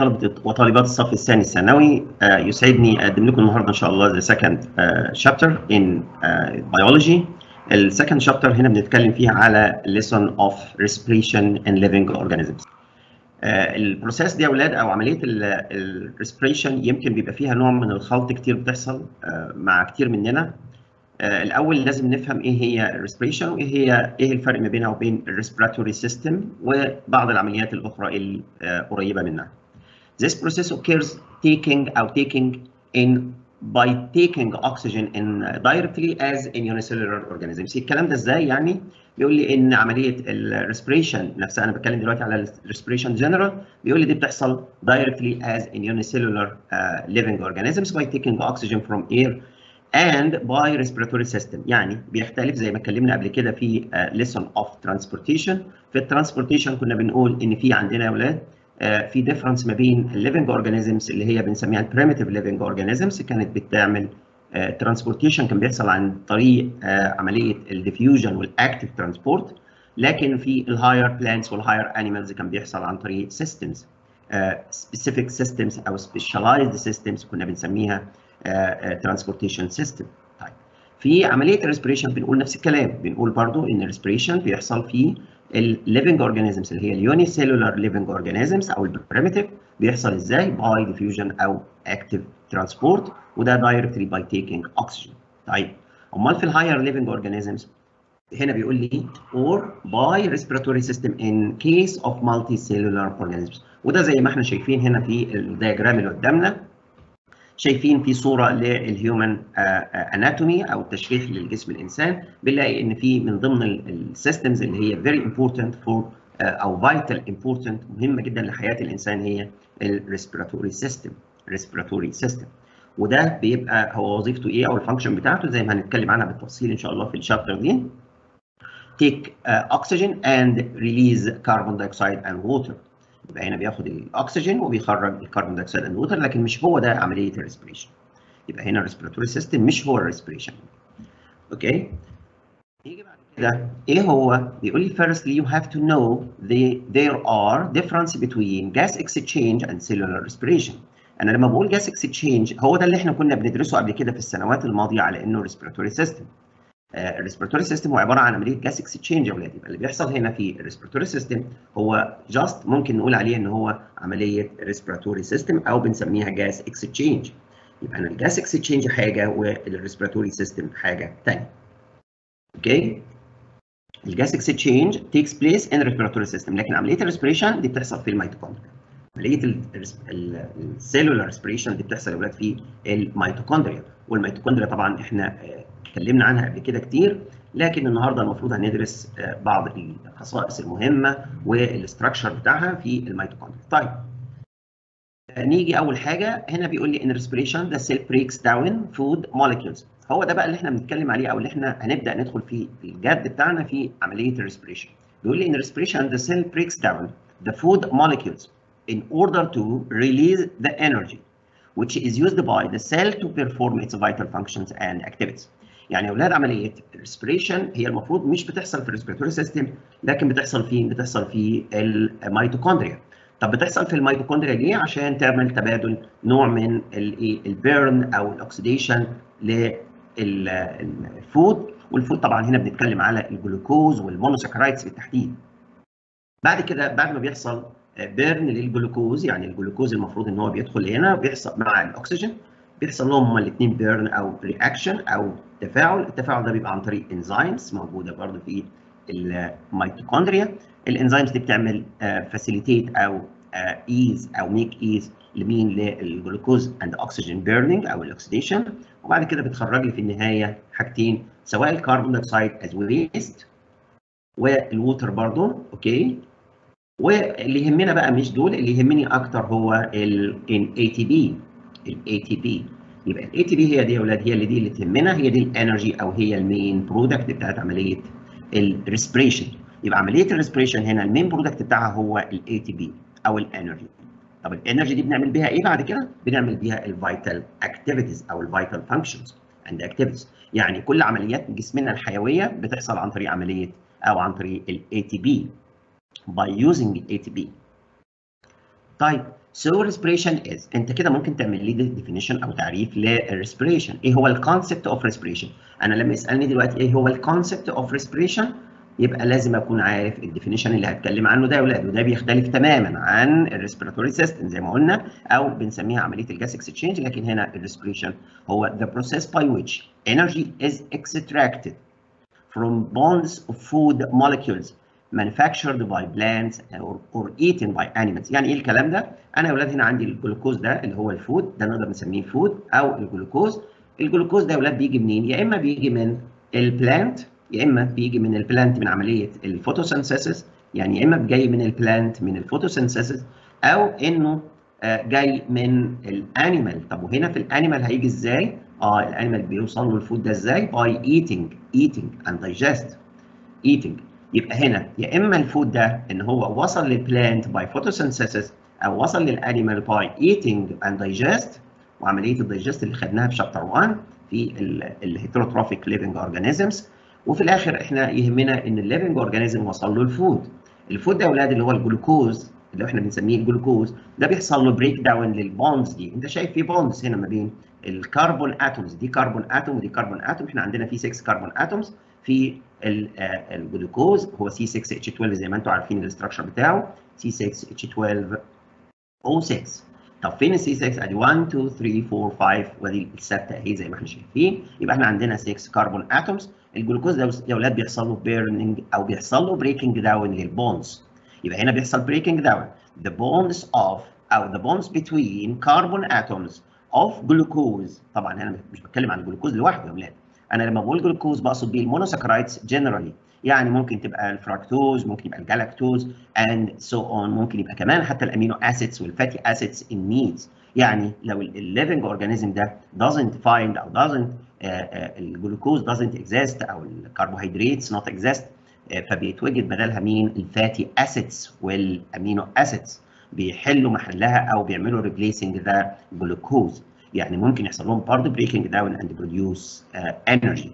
طلبة وطالبات الصف الثاني الثانوي يسعدني أقدم لكم النهاردة إن شاء الله the second chapter in biology. السكند شابتر هنا بنتكلم فيها على lesson of respiration in living organisms. البروسيس دي يا اولاد او عمليه الريسبريشن يمكن بيبقى فيها نوع من الخلط كتير بتحصل مع كتير مننا. الاول لازم نفهم ايه هي الريسبريشن وايه هي ايه الفرق ما بينها وبين الريسبيراتوري سيستم وبعض العمليات الاخرى القريبه منها. This process occurs taking او taking in by taking oxygen in directly as in unicellular organisms. الكلام ده ازاي يعني؟ بيقول لي ان عمليه الريسبريشن نفسها انا بتكلم دلوقتي على الريسبريشن جنرال بيقول لي دي بتحصل directly as in unicellular uh, living organisms by taking oxygen from air and by respiratory system يعني بيختلف زي ما اتكلمنا قبل كده في uh, lesson of transportation في الترانسبورتيشن كنا بنقول ان في عندنا يا اولاد uh, في difference ما بين الليفنج اورجانيزمز اللي هي بنسميها البريمتيف ليفنج اورجانيزمز كانت بتعمل ترانسبورتيشن uh, كان بيحصل عن طريق عمليه الديفيوجن والاكتيف ترانسبورت لكن في الهاير بلانتس والهاير انيمالز كان بيحصل عن طريق سيستمز سبيسيفيك سيستمز او سبيشاليزد سيستمز كنا بنسميها ترانسبورتيشن سيستم طيب في عمليه الريسبريشن بنقول نفس الكلام بنقول برضو ان الريسبريشن بيحصل في الليفنج اورجانيزمز اللي هي اليوني سيلولار ليفنج اورجانيزمز او البريمتيف بيحصل ازاي باي ديفيوجن او اكتيف ترانسبورت وده دايركتلي باي تيكينج اوكسجين طيب امال في الهاير ليفنج اورجانيزمز هنا بيقول لي or by respiratory system in case of multicellular organisms وده زي ما احنا شايفين هنا في الدياجرام اللي قدامنا شايفين في صوره للهيومن اناتومي او التشريح للجسم الانسان بنلاقي ان في من ضمن السيستمز اللي هي very important for او vital important مهمه جدا لحياه الانسان هي الريسبيراتوري سيستم ريسبيراتوري سيستم وده بيبقى هو وظيفته ايه او الفانكشن بتاعته زي ما هنتكلم عنها بالتفصيل ان شاء الله في الشابتر دي take uh, oxygen and release carbon dioxide and water يبقى هنا بياخد الاكسجين وبيخرج الكربون دايوكسيد اند ووتر لكن مش هو ده عمليه الريسبريشن يبقى هنا الريسبيراتوري سيستم مش هو الريسبريشن اوكي يجي بعد كده ايه هو بيقول لي firstly you have to know the there are difference between gas exchange and cellular respiration انا لما بقول gas exchange هو ده اللي احنا كنا بندرسه قبل كده في السنوات الماضيه على انه ريسبيراتوري سيستم الريسبيراتوري سيستم هو عباره عن عمليه جاس اكسشينج يا اولاد يبقى اللي بيحصل هنا في الريسبيراتوري سيستم هو جاست ممكن نقول عليه ان هو عمليه ريسبيراتوري سيستم او بنسميها جاس اكسشينج يبقى انا الجاس اكسشينج حاجه والريسبيراتوري سيستم حاجه ثانيه اوكي الجاس اكسشينج تيكس بليس ان ريسبيراتوري سيستم لكن عمليه الريسبيريشن دي بتحصل في الميتوكوندريا عمليه السيلولار ريسبيريشن دي بتحصل يا اولاد في الميتوكوندريا والميتوكوندريا طبعا احنا اتكلمنا عنها قبل كده كتير لكن النهارده المفروض هندرس بعض الخصائص المهمه والاستراكشر بتاعها في الميتوكوندريا. طيب نيجي اول حاجه هنا بيقول لي ان ريسبيريشن ذا سيل بريكس داون فود مولكيولز هو ده بقى اللي احنا بنتكلم عليه او اللي احنا هنبدا ندخل فيه في الجد بتاعنا في عمليه الريسبيريشن. بيقول لي ان ريسبيريشن ذا سيل بريكس داون the food molecules in order to release the energy which is used by the cell to perform its vital functions and activities. يعني يا اولاد عمليه الريسبريشن هي المفروض مش بتحصل في الريسبيراتوري سيستم لكن بتحصل فين؟ بتحصل في الميتوكوندريا. طب بتحصل في الميتوكوندريا ليه؟ عشان تعمل تبادل نوع من الايه؟ البيرن او الاكسديشن للفود والفود طبعا هنا بنتكلم على الجلوكوز والمونوساكرايدز بالتحديد. بعد كده بعد ما بيحصل بيرن للجلوكوز يعني الجلوكوز المفروض ان هو بيدخل هنا بيحصل مع الاكسجين بيحصل لهم هما الاثنين بيرن او رياكشن او تفاعل التفاعل ده بيبقى عن طريق انزيمز موجوده برضه في الميتوكوندريا الانزيمز دي بتعمل فاسيليتيت او ايز او ميك ايز لمين للجلوكوز اند اوكسجين بيرنينج او الاكسيديشن وبعد كده بتخرج لي في النهايه حاجتين سواء الكربون دايوكسيد از ويست والووتر برضه اوكي واللي يهمنا بقى مش دول اللي يهمني اكتر هو الاي تي بي الاي تي بي يبقى الاي تي بي هي دي يا اولاد هي اللي دي اللي تهمنا هي دي الانرجي او هي المين برودكت بتاعت عمليه الريسبريشن يبقى عمليه الريسبريشن هنا المين برودكت بتاعها هو الاي تي بي او الانرجي طب الانرجي دي بنعمل بيها ايه بعد كده؟ بنعمل بيها الفيتال اكتيفيتيز او الفيتال فانكشنز اند اكتيفيتيز يعني كل عمليات جسمنا الحيويه بتحصل عن طريق عمليه او عن طريق الاي تي بي by using ATP. طيب So respiration is انت كده ممكن تعمل لي definition او تعريف للريسبريشن ايه هو الكونسبت اوف respiration انا لما يسالني دلوقتي ايه هو الكونسبت اوف respiration يبقى لازم اكون عارف الديفينيشن اللي هتكلم عنه ده يا اولاد وده بيختلف تماما عن الريسبيراتوري سيستم زي ما قلنا او بنسميها عمليه الجاس اكسشينج لكن هنا الريسبريشن هو the process by which energy is extracted from bonds of food molecules manufactured by plants or, or eaten by animals يعني ايه الكلام ده انا يا اولاد هنا عندي الجلوكوز ده اللي هو الفود ده نقدر نسميه فود او الجلوكوز الجلوكوز ده يا اولاد بيجي منين يا اما بيجي من البلانت يا اما بيجي من البلانت من عمليه الفوتوسينثيسيس يعني يا اما جاي من البلانت من الفوتوسينثيسيس او انه جاي من الانيمال طب وهنا في الانيمال هيجي ازاي؟ اه الانيمال بيوصل له الفود ده ازاي؟ باي ايتنج ايتنج اند دايجست ايتنج يبقى هنا يا اما الفود ده ان هو وصل للبلانت باي فوتوسينثيسيس او وصل للانيمال باي ايتنج اند دايجست وعمليه الدايجست اللي خدناها في شابتر 1 في الهيتروتروفيك ليفنج اورجانيزمز وفي الاخر احنا يهمنا ان الليفنج اورجانيزم وصل له الفود الفود ده يا اولاد اللي هو الجلوكوز اللي احنا بنسميه الجلوكوز ده بيحصل له بريك داون للبوندز دي انت شايف في بوندز هنا ما بين الكربون اتومز دي كربون اتوم ودي كربون اتوم احنا عندنا في 6 كربون اتومز في الجلوكوز هو سي 6 اتش 12 زي ما انتم عارفين الاستراكشر بتاعه سي 6 اتش 12 او 6 طب فين السي 6 ادي 1 2 3 4 5 ودي الثابته اهي زي ما احنا شايفين يبقى احنا عندنا 6 كربون اتومز الجلوكوز ده يا اولاد بيحصل له بيرنينج او بيحصل له بريكنج داون للبونز يبقى هنا بيحصل بريكنج داون the bonds of او the bonds between carbon atoms of glucose طبعا انا مش بتكلم عن الجلوكوز لوحده يا اولاد انا لما بقول جلوكوز بقصد بيه المونوساكرايدز جنرالي يعني ممكن تبقى الفراكتوز ممكن يبقى الجلاكتوز and so on ممكن يبقى كمان حتى الامينو اسيدز والفاتي اسيدز in meats يعني لو الليفنج اورجانيزم ده doesn't find او doesn't الجلوكوز doesn't exist او الكربوهيدراتس not exist فبيتوجد بدلها مين الفاتي اسيدز والامينو اسيدز بيحلوا محلها او بيعملوا ريبليسنج ذا جلوكوز يعني ممكن يحصل لهم برضه بريكنج داون اند بروديوس انرجي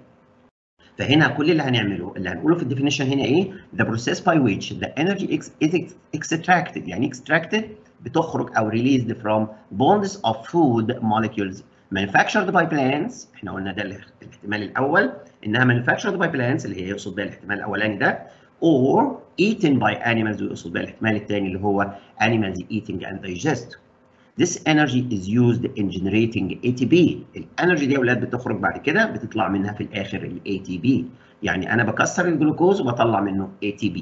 فهنا كل اللي هنعمله اللي هنقوله في الديفينيشن هنا ايه the process by which the energy is extracted يعني extracted بتخرج او released from bonds of food molecules manufactured by plants احنا قلنا ده الاحتمال الاول انها manufactured by plants اللي هي يقصد بها الاحتمال الاولاني ده or eaten by animals ويقصد بها الاحتمال الثاني اللي هو animals eating and digest This energy is used in generating ATP. الانرجي دي يا اولاد بتخرج بعد كده بتطلع منها في الاخر ال ATP. يعني انا بكسر الجلوكوز وبطلع منه ATP.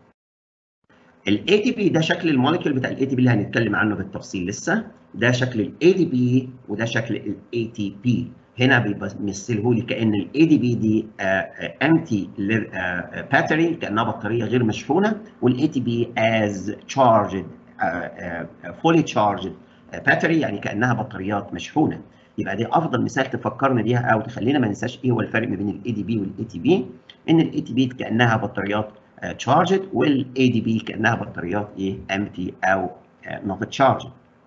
ال ATP ده شكل الموليكيول بتاع ال ATP اللي هنتكلم عنه بالتفصيل لسه. ده شكل ال ADP وده شكل ال ATP. هنا بيمثله لي كان ال ADP دي انتي باتري كانها بطاريه غير مشحونه وال ATP as charged fully charged باتري يعني كانها بطاريات مشحونه يبقى دي افضل مثال تفكرنا بيها او تخلينا ما ننساش ايه هو الفرق ما بين الاي دي بي والاي تي بي ان الاي تي بي كانها بطاريات تشارجد والاي دي بي كانها بطاريات ايه امتي او نوت تشارجد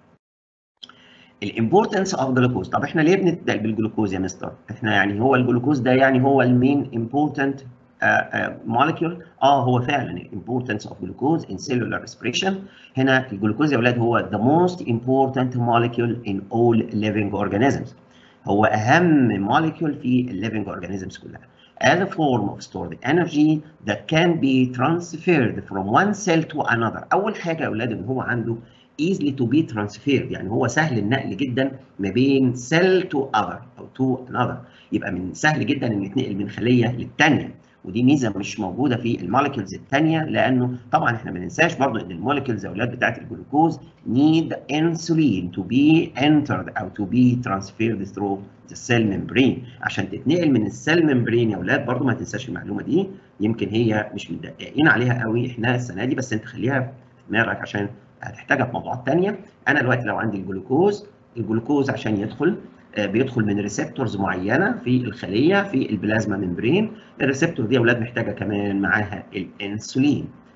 الامبورتنس اوف جلوكوز طب احنا ليه بنبدا بالجلوكوز يا مستر احنا يعني هو الجلوكوز ده يعني هو المين امبورتنت مولكيول اه هو فعلا importance of glucose in cellular respiration هنا الجلوكوز يا اولاد هو the most important molecule in all living organisms هو اهم molecule في living organisms كلها as a form of stored energy that can be transferred from one cell to another اول حاجه يا اولاد ان هو عنده easily to be transferred يعني هو سهل النقل جدا ما بين cell to other او to another يبقى من سهل جدا ان يتنقل من خليه للثانيه ودي ميزه مش موجوده في المولكيولز الثانيه لانه طبعا احنا ما ننساش برضو ان المولكيولز يا اولاد بتاعت الجلوكوز need insulin to be entered او to be transferred through the cell membrane عشان تتنقل من السيل ممبرين يا اولاد برضو ما تنساش المعلومه دي يمكن هي مش مدققين عليها قوي احنا السنه دي بس انت خليها في دماغك عشان هتحتاجها في موضوعات ثانيه انا دلوقتي لو عندي الجلوكوز الجلوكوز عشان يدخل بيدخل من ريسبتورز معينه في الخليه في البلازما ممبرين الريسبتور دي يا اولاد محتاجه كمان معاها الانسولين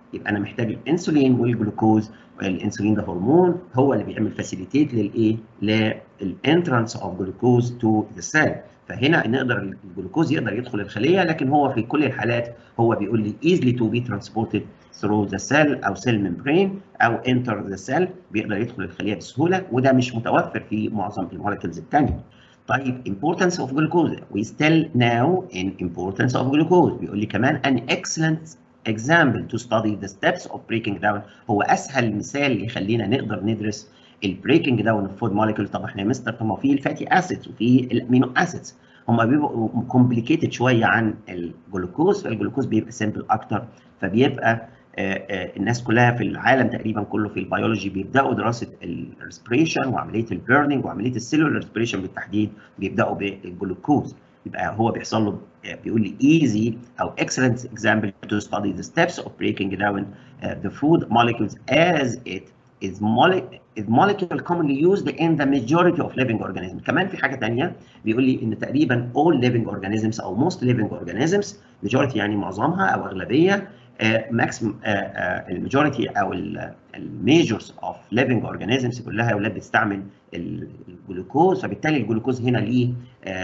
يبقى انا محتاج الانسولين والجلوكوز الانسولين ده هرمون هو اللي بيعمل فاسيليتيت للايه للانترانس اوف جلوكوز تو ذا سيل فهنا نقدر الجلوكوز يقدر يدخل الخليه لكن هو في كل الحالات هو بيقول لي easily to be transported through the cell او cell membrane او enter the cell بيقدر يدخل الخليه بسهوله وده مش متوفر في معظم المولكيولز الثانيه. طيب importance of glucose we still now in importance of glucose بيقول لي كمان an excellent example to study the steps of breaking down هو اسهل مثال يخلينا نقدر ندرس البريكنج داون اوف فود مولكيول طب احنا يا مستر طب ما في الفاتي اسيدز وفي الامينو اسيدز هم بيبقوا كومبليكيتد شويه عن الجلوكوز فالجلوكوز بيبقى سيمبل اكتر فبيبقى آآ آآ الناس كلها في العالم تقريبا كله في البيولوجي بيبداوا دراسه الريسبريشن وعمليه البيرنينج وعمليه السيلولار ريسبريشن بالتحديد بيبداوا بالجلوكوز يبقى هو بيحصل له بيقول لي easy او excellent example to study the steps of breaking down uh, the food molecules as it is, mole is molecule commonly used in the majority of living organisms. كمان في حاجه ثانيه بيقول لي ان تقريبا all living organisms او most living organisms majority يعني معظمها او اغلبيه ماكسيمم الماجوريتي او الميجورز اوف ليفنج اورجانيزمز كلها يا اولاد بتستعمل الجلوكوز فبالتالي الجلوكوز هنا ليه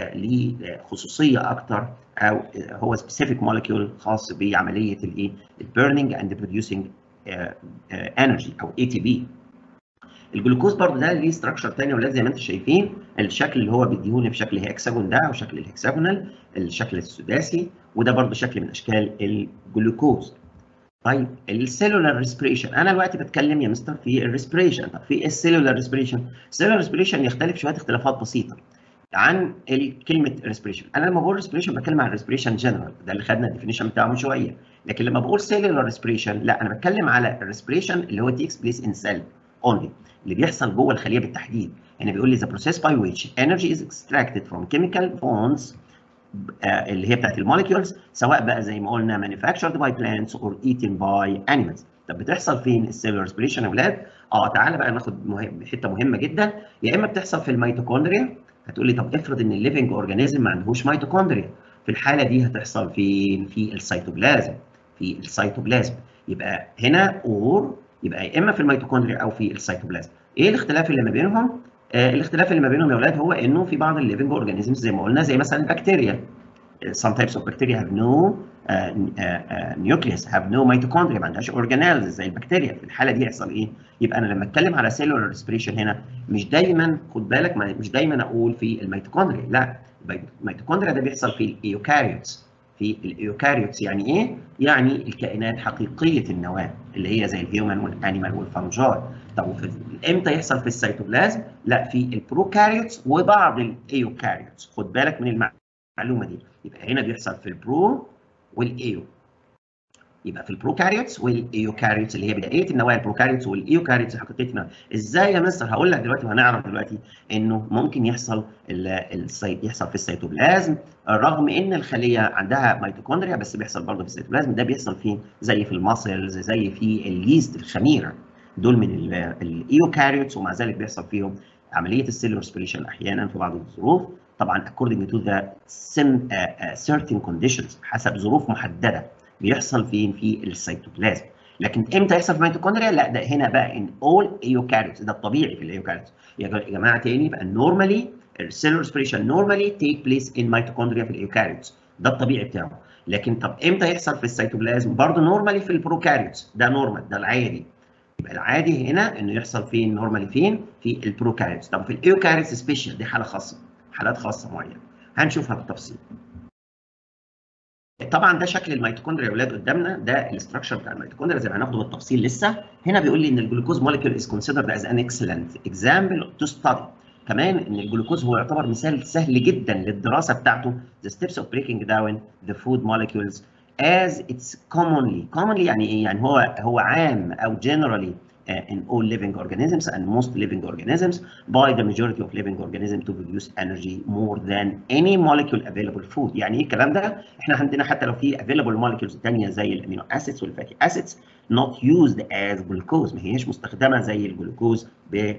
ليه خصوصيه اكتر او هو سبيسيفيك مولكيول خاص بعمليه الايه البيرنينج اند بروديوسينج انرجي او اي تي بي الجلوكوز برضه ده ليه ستراكشر ثاني ولاد زي ما انتم شايفين الشكل اللي هو بيديهوني في شكل هيكساجون ده او شكل الهكساجونال الشكل السداسي وده برضه شكل من اشكال الجلوكوز طيب السيلولار ريسبريشن انا دلوقتي بتكلم يا مستر في الريسبريشن طب في السيلولار ريسبريشن السيلولار ريسبريشن يختلف شويه اختلافات بسيطه عن كلمه ريسبريشن انا لما بقول ريسبريشن بتكلم عن ريسبريشن جنرال ده اللي خدنا الديفينيشن بتاعه من شويه لكن لما بقول سيلولار ريسبريشن لا انا بتكلم على الريسبريشن اللي هو تيكس بليس ان سيل اونلي اللي بيحصل جوه الخليه بالتحديد هنا بيقول لي the process by which energy is extracted from chemical bonds اللي هي بتاعت الموليكيولز سواء بقى زي ما قلنا manufactured by plants or eaten by animals طب بتحصل فين السيلولار ريسبريشن يا اولاد؟ اه تعالى بقى ناخد مهم حته مهمه جدا يا اما بتحصل في الميتوكوندريا هتقول لي طب افرض ان الليفنج اورجانيزم ما عندهوش ميتوكوندريا في الحاله دي هتحصل فين؟ في السيتوبلازم في السيتوبلازم يبقى هنا اور يبقى يا اما في الميتوكوندريا او في السيتوبلازم ايه الاختلاف اللي ما بينهم؟ آه الاختلاف اللي ما بينهم يا اولاد هو انه في بعض الليفنج اورجانيزمز زي ما قلنا زي مثلا البكتيريا some types of bacteria have no uh, uh, uh, nucleus have no mitochondria ما عندهاش organelles زي البكتيريا في الحاله دي يحصل ايه؟ يبقى انا لما اتكلم على cellular respiration هنا مش دايما خد بالك مش دايما اقول في الميتوكوندريا لا الميتوكوندريا ده بيحصل في الايوكاريوتس في الايوكاريوتس يعني ايه؟ يعني الكائنات حقيقيه النواه اللي هي زي الهيومن والانيمال والفنجاي طب امتى يحصل في السيتوبلازم؟ لا في البروكاريوتس وبعض الايوكاريوتس خد بالك من المعلومه دي يبقى هنا بيحصل في البرو والايو يبقى في البروكاريوتس والايوكاريوتس اللي هي بدايه النواه البروكاريوتس والايوكاريوتس حقيقيه النواه ازاي يا مستر هقول لك دلوقتي وهنعرف دلوقتي انه ممكن يحصل السي... يحصل في السيتوبلازم رغم ان الخليه عندها ميتوكوندريا بس بيحصل برضه في السيتوبلازم ده بيحصل فين زي في الماسلز زي في اليست الخميره دول من الايوكاريوتس ومع ذلك بيحصل فيهم عمليه السيلولار سبريشن احيانا في بعض الظروف طبعا according to the certain conditions حسب ظروف محدده بيحصل فين في السيتوبلازم لكن امتى يحصل في الميتوكوندريا لا ده هنا بقى ان اول ايوكاريوتس ده الطبيعي في الايوكاريوتس يا جماعه تاني يبقى نورمالي السيلولار ريسبريشن نورمالي تيك بليس ان ميتوكوندريا في الايوكاريوتس ده الطبيعي بتاعه لكن طب امتى يحصل في السيتوبلازم برضه نورمالي في البروكاريوتس ده نورمال ده العادي يبقى العادي هنا انه يحصل فين نورمالي فين في البروكاريوتس طب في الايوكاريوتس سبيشال دي حاله خاصه حالات خاصه معينه هنشوفها بالتفصيل طبعا ده شكل الميتوكوندريا يا اولاد قدامنا ده الاستراكشر بتاع الميتوكوندريا زي ما هناخده بالتفصيل لسه هنا بيقول لي ان الجلوكوز موليكيول از كونسيدرد از ان اكسلنت اكزامبل تو ستادي كمان ان الجلوكوز هو يعتبر مثال سهل جدا للدراسه بتاعته the steps of breaking down the food molecules as it's commonly commonly يعني ايه يعني هو هو عام او generally uh, in all living organisms and most living organisms by the majority of living organisms to produce energy more than any molecule available food يعني ايه الكلام ده احنا عندنا حتى لو في available molecules ثانيه زي الامينو اسيدز والفاتي اسيدز not used as glucose ما هيش مستخدمه زي الجلوكوز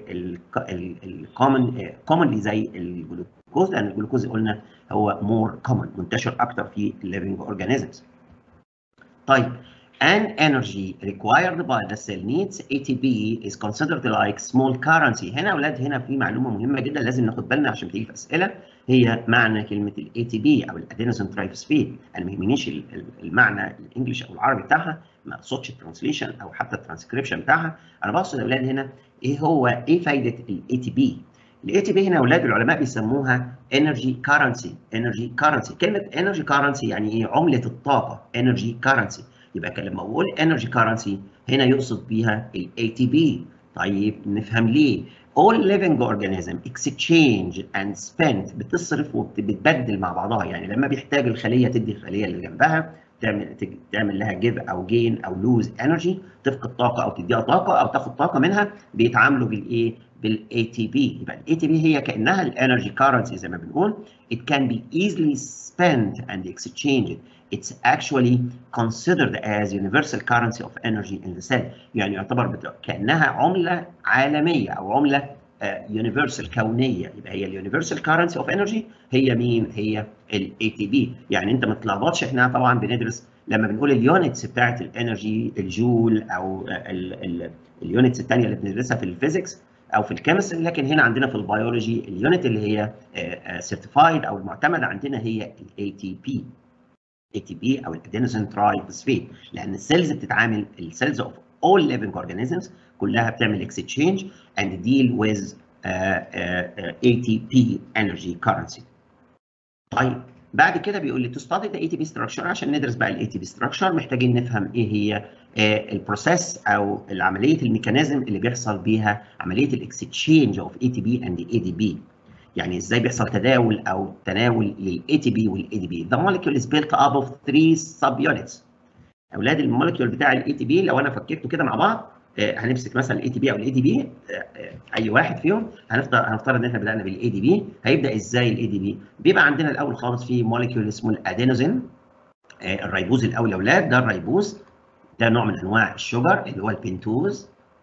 بالكومن commonly زي الجلوكوز لان الجلوكوز قلنا هو more common منتشر اكتر في living organisms طيب and energy required by the cell needs ATP is considered like small currency هنا يا اولاد هنا في معلومه مهمه جدا لازم ناخد بالنا عشان تيجي في اسئله هي معنى كلمه الاي تي بي او الادينوسين ترايفوسفيت انا ما يهمنيش المعنى الانجليش او العربي بتاعها ما اقصدش الترانسليشن او حتى الترانسكريبشن بتاعها انا بقصد يا اولاد هنا ايه هو ايه فايده الاي تي بي الاي تي بي هنا اولاد العلماء بيسموها انرجي كارنسي انرجي كارنسي كلمه انرجي كارنسي يعني ايه عمله الطاقه انرجي كارنسي يبقى لما اقول انرجي كارنسي هنا يقصد بيها الاي تي بي طيب نفهم ليه all living organism exchange and spend بتصرف وبتبدل مع بعضها يعني لما بيحتاج الخليه تدي الخليه اللي جنبها تعمل تعمل لها جيف او جين او لوز انرجي تفقد طاقه او تديها طاقه او تاخد طاقه منها بيتعاملوا بالايه بالاي تي بي يبقى الاي تي بي هي كانها الانرجي كارنسي زي ما بنقول it can be easily spent and exchanged it's actually considered as universal currency of energy in the cell يعني يعتبر كانها عمله عالميه او عمله يونيفرسال كونيه يبقى هي اليونيفرسال كارنسي اوف انرجي هي مين؟ هي الاي تي بي يعني انت ما تتلخبطش احنا طبعا بندرس لما بنقول اليونتس بتاعت الانرجي الجول او اليونتس الثانيه اللي بندرسها في الفيزيكس او في الكيمستري لكن هنا عندنا في البيولوجي اليونت اللي هي سيرتيفايد او المعتمده عندنا هي الاي تي بي اي تي بي او الادينوسين ترايفوسفيت لان السيلز بتتعامل السيلز اوف all living organisms كلها بتعمل exchange and deal with uh, uh, uh, ATP energy currency. طيب بعد كده بيقول لي to study the ATP structure عشان ندرس بقى ال ATP structure محتاجين نفهم ايه هي البروسيس او عمليه الميكانيزم اللي بيحصل بيها عمليه الاكسشينج اوف ATP and ADP. يعني ازاي بيحصل تداول او تناول لل ATP وال ADP. The molecule is built up of three subunits. اولاد المولكيول بتاع الاي تي بي لو انا فكيته كده مع بعض هنمسك مثلا الاي تي بي او الاي دي بي اي واحد فيهم هنفترض هنفترض ان احنا بدانا بالاي دي بي هيبدا ازاي الاي دي بي بيبقى عندنا الاول خالص في مولكيول اسمه الادينوزين الريبوز الاول يا اولاد ده الريبوز ده نوع من انواع الشجر اللي هو البنتوز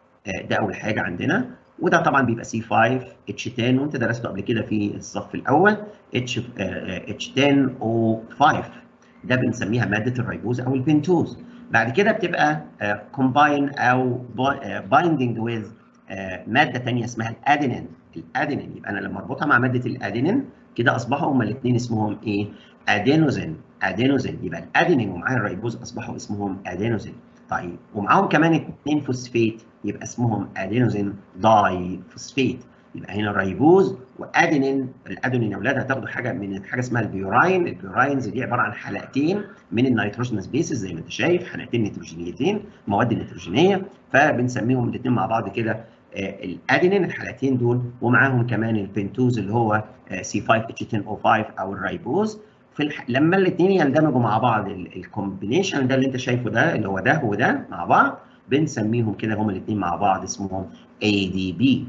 ده اول حاجه عندنا وده طبعا بيبقى سي 5 اتش 10 وانت درسته قبل كده في الصف الاول اتش اتش 10 او 5 ده بنسميها ماده الريبوز او البنتوز بعد كده بتبقى كومباين uh, او بايندنج وذ uh, ماده ثانيه اسمها الادينين الادينين يبقى انا لما اربطها مع ماده الادينين كده اصبحوا هما الاثنين اسمهم ايه ادينوزين ادينوزين يبقى الادينين ومعاه الريبوز اصبحوا اسمهم ادينوزين طيب ومعاهم كمان اثنين فوسفيت يبقى اسمهم ادينوزين داي فوسفيت يبقى هنا الريبوز وادينين الادينين يا اولاد هتاخدوا حاجه من حاجه اسمها البيوراين البيوراينز دي عباره عن حلقتين من النيتروجين بيسز زي ما انت شايف حلقتين نيتروجينيتين مواد نيتروجينيه فبنسميهم الاثنين مع بعض كده الادينين الحلقتين دول ومعاهم كمان البنتوز اللي هو سي 5 اتش 10 او 5 او الريبوز في الح... لما الاثنين يندمجوا مع بعض الكومبينيشن ده اللي انت شايفه ده اللي هو ده وده مع بعض بنسميهم كده هما الاثنين مع بعض اسمهم اي دي بي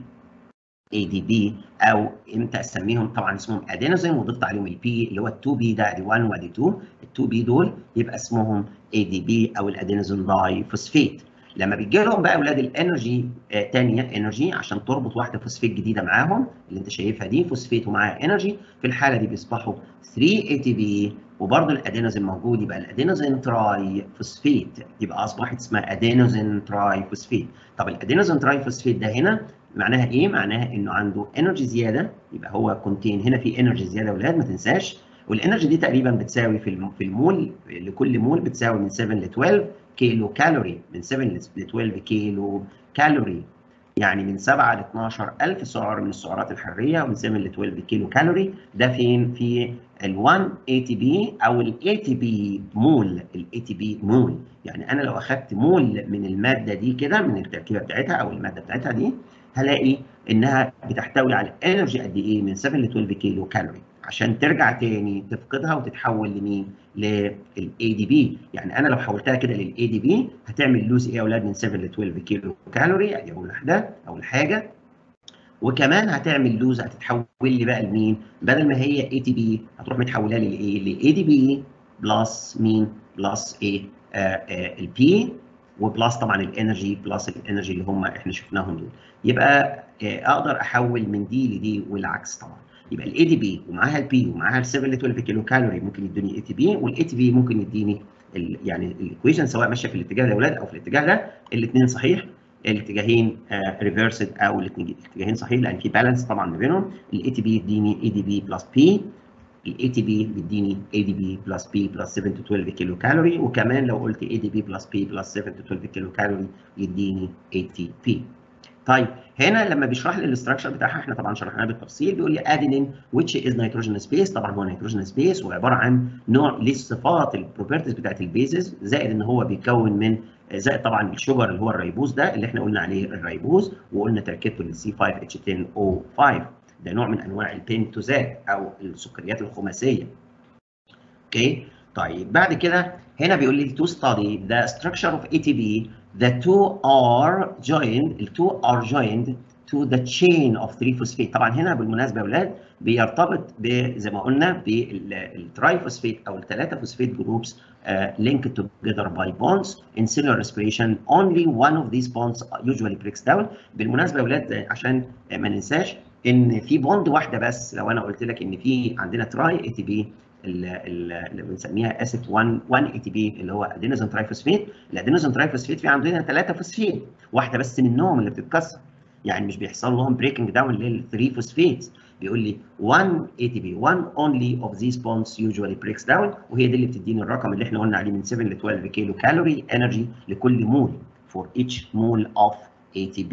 اي دي بي او امتى اسميهم طبعا اسمهم ادينوزين وضفت عليهم البي اللي هو ال 2 بي ده ادي 1 وادي 2 ال 2 بي دول يبقى اسمهم اي دي بي او الادينوزين داي فوسفيت لما بيجي لهم بقى اولاد الانرجي ثانيه آه انرجي عشان تربط واحده فوسفيت جديده معاهم اللي انت شايفها دي فوسفيت ومعاها انرجي في الحاله دي بيصبحوا 3 اي تي بي وبرضه الادينوزين موجود يبقى الادينوزين تراي فوسفيت يبقى اصبحت اسمها ادينوزين تراي فوسفيت طب الادينوزين تراي فوسفيت ده هنا معناها ايه؟ معناها انه عنده انرجي زياده يبقى هو كونتين هنا في انرجي زياده يا اولاد ما تنساش والانرجي دي تقريبا بتساوي في في المول لكل مول بتساوي من 7 ل 12 كيلو كالوري من 7 ل 12 كيلو كالوري يعني من 7 ل 12 ألف سعر من السعرات الحراريه ومن 7 ل 12 كيلو كالوري ده فين؟ في ال 1 اي تي بي او الاي تي بي مول الاي تي بي مول يعني انا لو اخذت مول من الماده دي كده من التركيبه بتاعتها او الماده بتاعتها دي هلاقي انها بتحتوي على انرجي قد ايه من 7 ل 12 كيلو كالوري عشان ترجع تاني تفقدها وتتحول لمين؟ للاي دي بي يعني انا لو حولتها كده للاي دي بي هتعمل لوز ايه يا اولاد من 7 ل 12 كيلو كالوري ادي اول واحده اول حاجه وكمان هتعمل لوز هتتحول لي بقى لمين؟ بدل ما هي اي تي بي هتروح متحولها لايه؟ لاي دي بي بلس مين؟ بلس ايه؟ البي وبلس طبعا الانرجي بلس الانرجي اللي هم احنا شفناهم دول يبقى اقدر احول من دي لدي والعكس طبعا يبقى الاي دي بي ومعاها البي ومعاها ال 7 ل 12 كيلو كالوري ممكن يدوني اي تي بي والاي تي بي ممكن يديني ال يعني الايكويشن سواء ماشيه في الاتجاه ده يا اولاد او في الاتجاه ده الاثنين صحيح الاتجاهين ريفرسد او الاتجاهين صحيح لان في بالانس طبعا ما بينهم الاي تي بي يديني اي دي بي بلس بي الاي تي بي بيديني اي دي بي بلس بي بلس 7 تو 12 كيلو كالوري وكمان لو قلت اي دي بي بلس بي بلس 7 تو 12 كيلو كالوري يديني اي تي بي طيب هنا لما بيشرح لي الاستراكشر بتاعها احنا طبعا شرحناه بالتفصيل بيقول لي ادينين which is nitrogen space طبعا هو نيتروجين سبيس وعباره عن نوع ليه الصفات البروبرتيز بتاعت البيزز زائد ان هو بيتكون من زائد طبعا الشجر اللي هو الريبوز ده اللي احنا قلنا عليه الريبوز وقلنا تركيبته للسي 5 اتش 10 او 5 ده نوع من انواع البنتوزات او السكريات الخماسيه اوكي طيب بعد كده هنا بيقول لي to study the structure of ATP the two are joined ال two are joined to the chain of 3 phosphate طبعا هنا بالمناسبه يا اولاد بيرتبط زي ما قلنا بالترايفوسفيت او الثلاثه فوسفيت جروبس linked together by bonds in cellular respiration only one of these bonds usually breaks down بالمناسبه يا اولاد عشان ما ننساش ان في بوند واحده بس لو انا قلت لك ان في عندنا تراي اي تي بي اللي بنسميها اسف 1 1 اي تي بي اللي هو ادينوزين ترايفوسفيت الادينوزين ترايفوسفيت في عندنا ثلاثه فوسفيت واحده بس منهم اللي بتتكسر يعني مش بيحصل لهم بريكنج داون للثري فوسفيت بيقول لي 1 اي تي بي 1 only of these bonds usually breaks down وهي دي اللي بتديني الرقم اللي احنا قلنا عليه من 7 ل 12 كيلو كالوري انرجي لكل مول for each mole of ATP.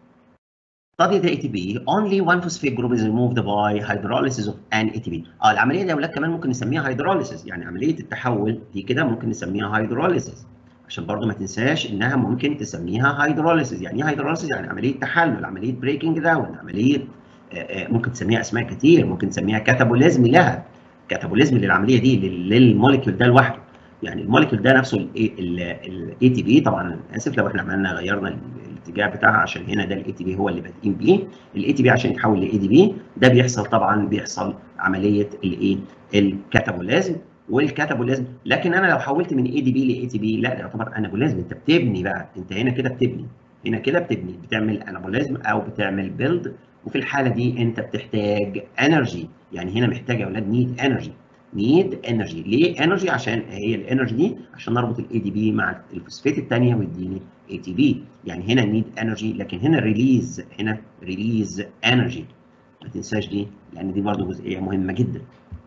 Study the ATP only one phosphate group is removed by hydrolysis of an ATP. اه العمليه دي يا اولاد كمان ممكن نسميها hydrolysis يعني عمليه التحول دي كده ممكن نسميها hydrolysis عشان برضو ما تنساش انها ممكن تسميها hydrolysis يعني ايه hydrolysis يعني عمليه تحلل عمليه بريكنج داون عمليه ممكن تسميها اسماء كتير ممكن تسميها كاتابوليزم لها كاتابوليزم للعمليه دي للموليكيول ده لوحده يعني الموليكيول ده نفسه الاي تي بي طبعا انا اسف لو احنا عملنا غيرنا الاتجاه بتاعها عشان هنا ده الاي تي بي هو اللي بادئين بيه الاي تي بي عشان يتحول لاي دي بي ده بيحصل طبعا بيحصل عمليه الايه الكاتابوليزم والكاتابوليزم لكن انا لو حولت من اي دي بي لاي تي بي لا ده يعتبر انابوليزم انت بتبني بقى انت هنا كده بتبني هنا كده بتبني بتعمل انابوليزم او بتعمل بيلد وفي الحاله دي انت بتحتاج انرجي يعني هنا محتاج يا اولاد نيد انرجي نيد انرجي ليه انرجي عشان هي الانرجي دي عشان نربط الاي دي بي مع الفوسفات الثانيه ويديني اي تي بي يعني هنا نيد انرجي لكن هنا ريليز هنا ريليز انرجي ما تنساش دي لان دي برضه جزئيه مهمه جدا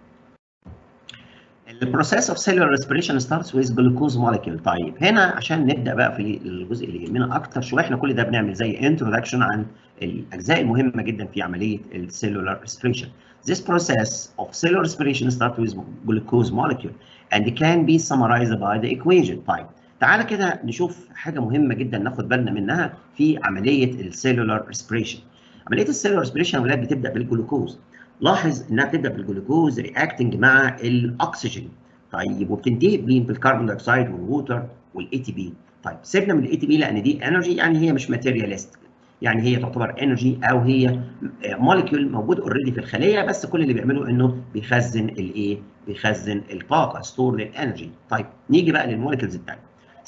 البروسيس اوف سيلولار ريسبيريشن ستارتس ويز جلوكوز موليكيول طيب هنا عشان نبدا بقى في الجزء اللي يهمنا اكتر شويه احنا كل ده بنعمل زي انتروداكشن عن الاجزاء المهمه جدا في عمليه السيلولار ريسبيريشن This process of cellular respiration starts with glucose molecule and can be summarized by the equation. طيب تعالى كده نشوف حاجه مهمه جدا ناخد بالنا منها في عمليه السيلولار ريسبيريشن. عمليه السيلولار ريسبيريشن يا ولاد بتبدا بالجلوكوز. لاحظ انها بتبدا بالجلوكوز رياكتنج مع الاكسجين. طيب وبتنتهي بالكربون دايوكسيد والووتر والاي تي بي. طيب سيبنا من الاي تي بي لان دي انرجي يعني هي مش ماتيرياليست يعني هي تعتبر انرجي او هي موليكيول موجود اوريدي في الخليه بس كل اللي بيعمله انه بيخزن الايه؟ بيخزن الطاقه ستور للانرجي. طيب نيجي بقى للموليكيولز الثانيه.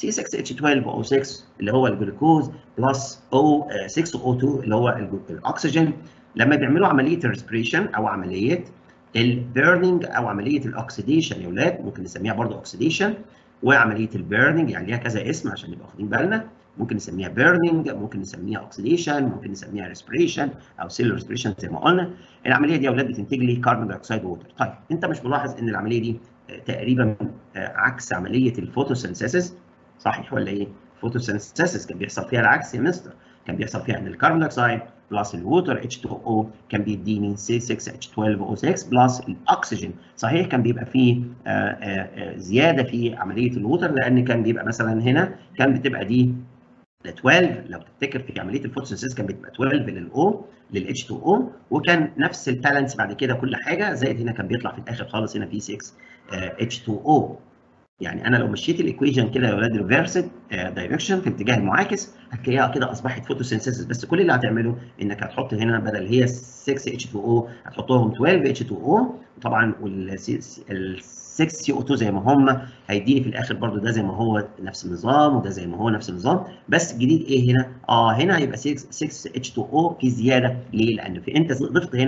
C6H12O6 اللي هو الجلوكوز بلس O6O2 اللي هو الاكسجين لما بيعملوا عمليه الريسبريشن او عمليه البيرنينج او عمليه الاكسيديشن يا اولاد ممكن نسميها برضه اوكسيديشن وعمليه البيرنينج يعني ليها كذا اسم عشان نبقى واخدين بالنا ممكن نسميها بيرنينج ممكن نسميها اوكسيديشن ممكن نسميها ريسبريشن او سيلولار ريسبريشن زي ما قلنا العمليه دي يا اولاد بتنتج لي كربون دايوكسيد ووتر طيب انت مش ملاحظ ان العمليه دي تقريبا عكس عمليه الفوتوسينثيسيس صحيح ولا ايه الفوتوسينثيسيس كان بيحصل فيها العكس يا مستر كان بيحصل فيها ان الكربون دايوكسيد بلس الووتر H2O كان بيديني C6H12O6 بلس الاكسجين صحيح كان بيبقى فيه آآ آآ زياده في عمليه الووتر لان كان بيبقى مثلا هنا كان بتبقى دي 12 لو تفتكر في عمليه الفوتوسينثيز كان بتبقى 12 للاو للاتش 2 او وكان نفس البالانس بعد كده كل حاجه زائد هنا كان بيطلع في الاخر خالص هنا في 6 اتش 2 او يعني انا لو مشيت الايكويشن كده يا ولاد ريفرسد دايركشن في الاتجاه المعاكس هتلاقيها كده اصبحت فوتوسينثيسيس بس كل اللي هتعمله انك هتحط هنا بدل هي 6 اتش 2 او هتحطهم 12 اتش 2 او وطبعا وال 6 سي او 2 زي ما هم هيديني في الاخر برضو ده زي ما هو نفس النظام وده زي ما هو نفس النظام بس الجديد ايه هنا؟ اه هنا هيبقى 6 اتش 2 او في زياده ليه؟ لان في انت ضفت هنا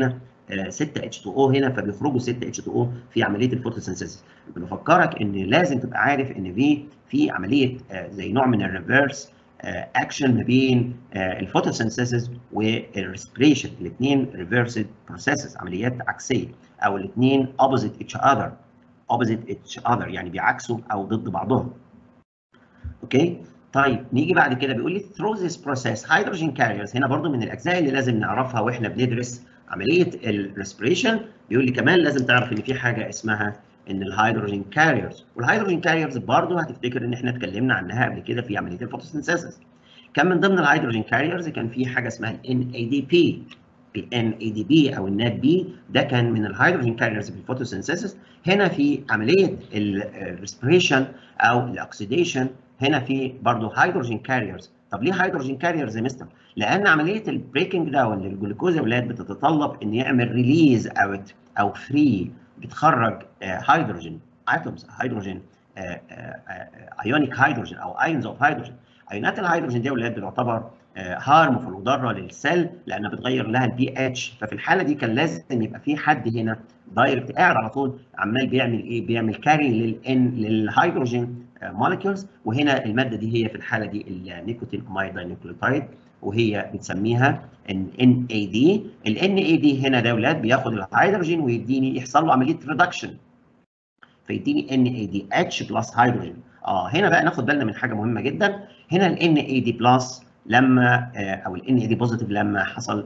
6 اتش 2 او هنا فبيخرجوا 6 اتش 2 او في عمليه الفوتوسينثيسيس بنفكرك ان لازم تبقى عارف ان في في عمليه زي نوع من الريفرس اكشن ما بين الفوتوسينثيسيس والريسبريشن الاثنين ريفرسد بروسيسز عمليات عكسيه او الاثنين اوبوزيت اتش اذر اوبوزيت اتش اذر يعني بيعكسوا او ضد بعضهم اوكي طيب نيجي بعد كده بيقول لي through this process hydrogen carriers هنا برضو من الاجزاء اللي لازم نعرفها واحنا بندرس عمليه الريسبريشن بيقول لي كمان لازم تعرف ان في حاجه اسمها ان الهيدروجين كاريرز والهيدروجين كاريرز برضو هتفتكر ان احنا اتكلمنا عنها قبل كده في عمليه الفوتوسينثيسيس كان من ضمن الهيدروجين كاريرز كان في حاجه اسمها ال NADP ال NADP او النات بي ده كان من الهيدروجين كاريرز في الفوتوسينثيسيس هنا في عمليه الريسبريشن او الاكسيديشن هنا في برضه هيدروجين كاريرز طب ليه هيدروجين كاريرز يا مستر؟ لان عمليه البريكنج داون للجلوكوز يا اولاد بتتطلب ان يعمل ريليز اوت او فري بتخرج هيدروجين اتومز هيدروجين ايونيك هيدروجين او ايونز اوف هيدروجين ايونات الهيدروجين دي يا اولاد بتعتبر هارمفول وضاره للسيل لانها بتغير لها البي اتش ففي الحاله دي كان لازم يبقى في حد هنا دايركت قاعد على طول عمال بيعمل ايه؟ بيعمل كاري للان للهيدروجين مولكيولز وهنا الماده دي هي في الحاله دي النيكوتين امايد نيوكليوتايد وهي بنسميها ان اي دي الان اي دي هنا ده يا اولاد بياخد الهيدروجين ويديني يحصل له عمليه ريدكشن فيديني ان اي دي اتش بلس هيدروجين اه هنا بقى ناخد بالنا من حاجه مهمه جدا هنا الان اي دي بلس لما او الان اي دي بوزيتيف لما حصل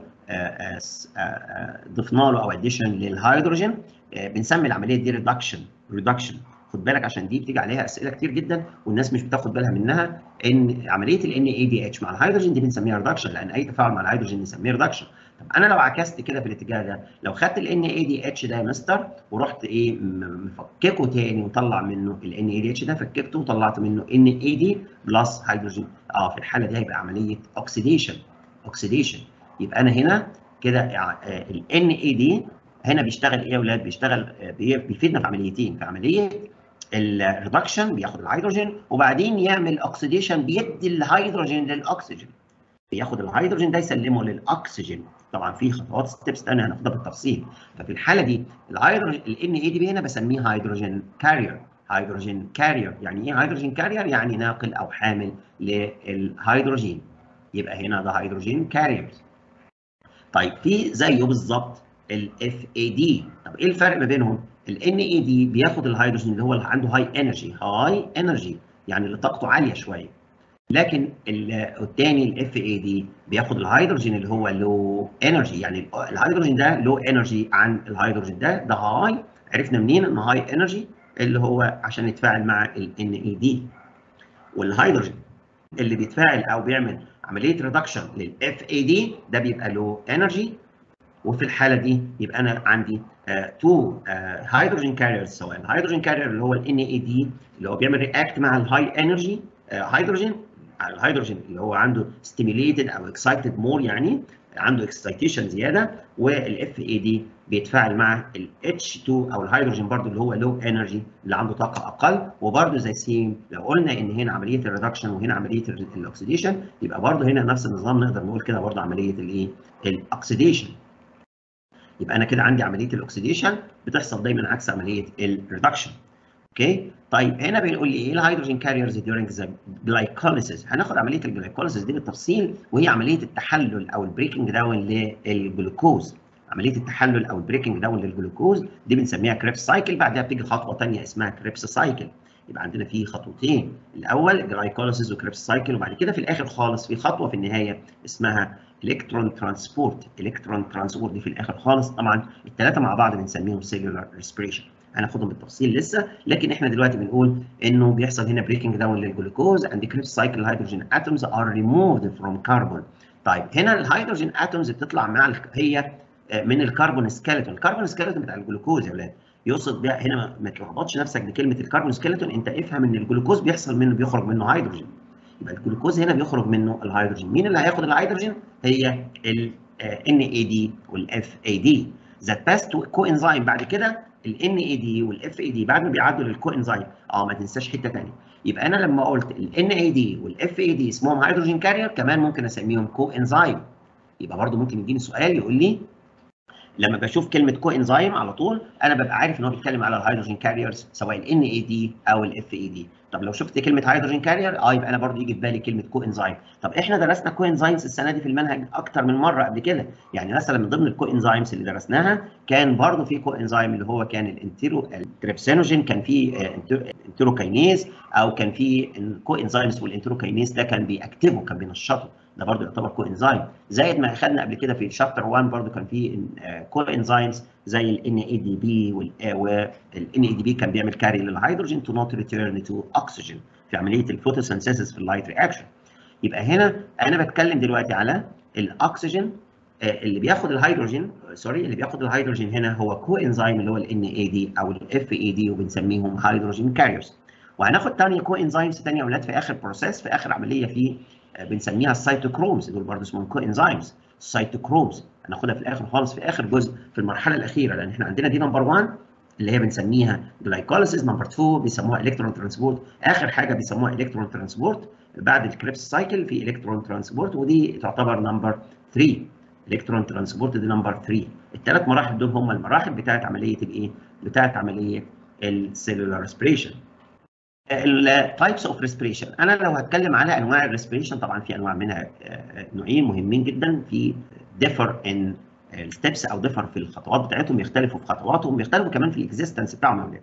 ضفنا له او اديشن للهيدروجين بنسمي العمليه دي ريدكشن ريدكشن خد بالك عشان دي بتيجي عليها اسئله كتير جدا والناس مش بتاخد بالها منها ان عمليه ال اي دي اتش مع الهيدروجين دي بنسميها ريدكشن لان اي تفاعل مع الهيدروجين بنسميه ريدكشن طب انا لو عكست كده في الاتجاه ده لو خدت ال اي دي اتش ده يا مستر ورحت ايه مفككه تاني ومطلع منه ال اي دي اتش ده فككته وطلعت منه ان اي دي بلس هيدروجين اه في الحاله دي هيبقى عمليه اوكسيديشن اوكسيديشن يبقى انا هنا كده ال ان اي دي هنا بيشتغل ايه يا اولاد بيشتغل بيفيدنا في عمليتين في عمليه الريدكشن بياخد الهيدروجين وبعدين يعمل اوكسيديشن بيدي الهيدروجين للاكسجين بياخد الهيدروجين ده يسلمه للاكسجين طبعا في خطوات ستيبس ثانيه هناخدها بالتفصيل ففي الحاله دي الهيدروجين الان اي دي هنا بسميه هيدروجين كارير هيدروجين كارير يعني ايه هيدروجين كارير يعني ناقل او حامل للهيدروجين يبقى هنا ده هيدروجين كارير طيب في زيه بالظبط الاف اي دي طب ايه الفرق ما بينهم الان اي دي بياخد الهيدروجين اللي هو اللي عنده هاي انرجي هاي انرجي يعني اللي طاقته عاليه شويه لكن الثاني الاف اي دي بياخد الهيدروجين اللي هو لو انرجي يعني الهيدروجين ده لو انرجي عن الهيدروجين ده ده هاي عرفنا منين ان هاي انرجي اللي هو عشان يتفاعل مع الان اي دي والهيدروجين اللي بيتفاعل او بيعمل عمليه ريدكشن للاف اي دي ده بيبقى لو انرجي وفي الحاله دي يبقى انا عندي تو هيدروجين كاريرز سواء الهيدروجين كارير اللي هو ال NAD اللي هو بيعمل رياكت مع الهاي انرجي هيدروجين الهيدروجين اللي هو عنده ستيميليتد او اكسايتد مور يعني عنده اكسايتيشن زياده والاف اي دي بيتفاعل مع ال H2 او الهيدروجين برضو اللي هو لو انرجي اللي عنده طاقه اقل وبرضو زي سيم لو قلنا ان هنا عمليه الريدكشن وهنا عمليه الاكسيديشن يبقى برضو هنا نفس النظام نقدر نقول كده برضو عمليه الايه الاكسيديشن يبقى انا كده عندي عمليه الاكسيديشن بتحصل دايما عكس عمليه الريدكشن اوكي طيب هنا بيقول لي ايه الهيدروجين كاريرز ديورنج ذا جلايكوليسيس هناخد عمليه الجلايكوليسيس دي بالتفصيل وهي عمليه التحلل او البريكنج داون للجلوكوز عمليه التحلل او البريكنج داون للجلوكوز دي بنسميها كريبس سايكل بعدها بتيجي خطوه ثانيه اسمها كريبس سايكل يبقى عندنا في خطوتين الاول جلايكوليسيس وكريبس سايكل وبعد كده في الاخر خالص في خطوه في النهايه اسمها الكترون ترانسبورت الكترون ترانسبورت دي في الاخر خالص طبعا الثلاثه مع بعض بنسميهم سيلولار ريسبريشن هناخدهم بالتفصيل لسه لكن احنا دلوقتي بنقول انه بيحصل هنا بريكنج داون للجلوكوز اند كريبس سايكل هيدروجين اتومز ار ريموفد فروم كربون طيب هنا الهيدروجين اتومز بتطلع مع هي من الكربون سكيلتون الكربون سكيلتون بتاع الجلوكوز يا اولاد يقصد بيها هنا ما تلخبطش نفسك بكلمه الكربون سكيلتون انت افهم ان الجلوكوز بيحصل منه بيخرج منه هيدروجين يبقى الجلوكوز هنا بيخرج منه الهيدروجين مين اللي هياخد الهيدروجين هي ال NAD والاف اي دي ذات باس تو كو انزيم بعد كده ال NAD والاف اي دي بعد ما بيعدوا للكو انزيم اه ما تنساش حته ثانيه يبقى انا لما قلت ال NAD والاف اي دي اسمهم هيدروجين كارير كمان ممكن اسميهم كو انزيم يبقى برضو ممكن يديني سؤال يقول لي لما بشوف كلمه كو انزيم على طول انا ببقى عارف ان هو بيتكلم على الهيدروجين كاريرز سواء الان اي دي او الاف اي دي طب لو شفت كلمه هيدروجين كارير اه يبقى انا برضو يجي في بالي كلمه كو انزيم طب احنا درسنا كو انزيمز السنه دي في المنهج اكتر من مره قبل كده يعني مثلا من ضمن الكو انزيمز اللي درسناها كان برضو في كو انزيم اللي هو كان الانتيرو التريبسينوجين كان في انتيروكاينيز او كان في الكو انزيمز والانتيروكاينيز ده كان بيأكتفه كان بينشطه ده برضه يعتبر كو انزيم زائد ما اخذنا قبل كده في شابتر 1 برضه كان في كو انزيمز زي الان اي دي بي والان اي دي بي كان بيعمل كاري للهيدروجين تو نوت ريتيرن تو اوكسجين في عمليه الفوتوسينثيسيس في اللايت رياكشن يبقى هنا انا بتكلم دلوقتي على الاكسجين اللي بياخد الهيدروجين سوري اللي بياخد الهيدروجين هنا هو كو انزيم اللي هو الان اي دي او الاف اي دي وبنسميهم هيدروجين كاريرز وهناخد ثانيه كو انزيمز ثانيه يا اولاد في اخر بروسيس في اخر عمليه في بنسميها السيتوكرومز دول برضه اسمهم كو انزيمز السيتوكرومز هناخدها في الاخر خالص في اخر جزء في المرحله الاخيره لان احنا عندنا دي نمبر 1 اللي هي بنسميها جلايكوليسيس نمبر 2 بيسموها الكترون ترانسبورت اخر حاجه بيسموها الكترون ترانسبورت بعد الكريبس سايكل في الكترون ترانسبورت ودي تعتبر نمبر 3 الكترون ترانسبورت دي نمبر 3 الثلاث مراحل دول هم المراحل بتاعت عمليه الايه بتاعت عمليه السيلولار ريسبريشن التايبس اوف ريسبريشن انا لو هتكلم على انواع الريسبريشن طبعا في انواع منها نوعين مهمين جدا في ديفر ان الستبس او ديفر في الخطوات بتاعتهم يختلفوا في خطواتهم يختلفوا كمان في الاكزيستنس بتاعهم اولاد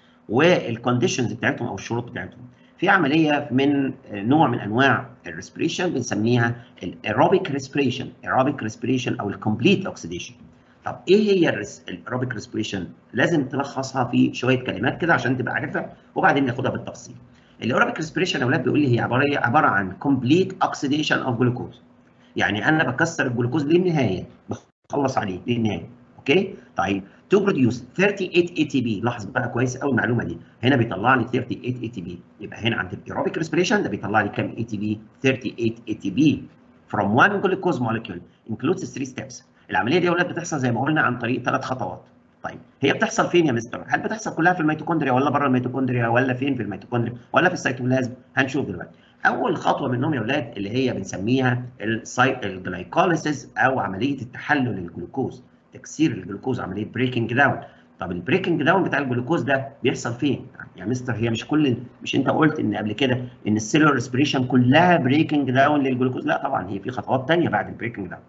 والكونديشنز بتاعتهم او الشروط بتاعتهم في عمليه من نوع من انواع الريسبريشن بنسميها الايروبيك ريسبريشن ايروبيك ريسبريشن او الكومبليت اوكسيديشن طب ايه هي الايروبيك ريسبريشن لازم تلخصها في شويه كلمات كده عشان تبقى عارفها وبعدين ناخدها بالتفصيل الايروبيك ريسبريشن يا اولاد بيقول لي هي عباره عباره عن كومبليت اوكسيديشن اوف جلوكوز يعني انا بكسر الجلوكوز للنهايه بخلص عليه للنهايه اوكي طيب تو بروديوس 38 اي تي بي لاحظ بقى كويس قوي المعلومه دي هنا بيطلع لي 38 اي تي بي يبقى هنا عند الايروبيك ريسبريشن ده بيطلع لي كام اي تي بي 38 اي تي بي from one glucose molecule includes three steps العمليه دي يا اولاد بتحصل زي ما قلنا عن طريق ثلاث خطوات طيب هي بتحصل فين يا مستر هل بتحصل كلها في الميتوكوندريا ولا بره الميتوكوندريا ولا فين في الميتوكوندريا ولا في السيتوبلازم هنشوف دلوقتي اول خطوه منهم يا اولاد اللي هي بنسميها الجلايكوليسيس او عمليه التحلل الجلوكوز تكسير الجلوكوز عمليه بريكنج داون طب البريكنج داون بتاع الجلوكوز ده بيحصل فين؟ يا مستر هي مش كل مش انت قلت ان قبل كده ان السيلولار ريسبريشن كلها بريكنج داون للجلوكوز لا طبعا هي في خطوات ثانيه بعد البريكنج داون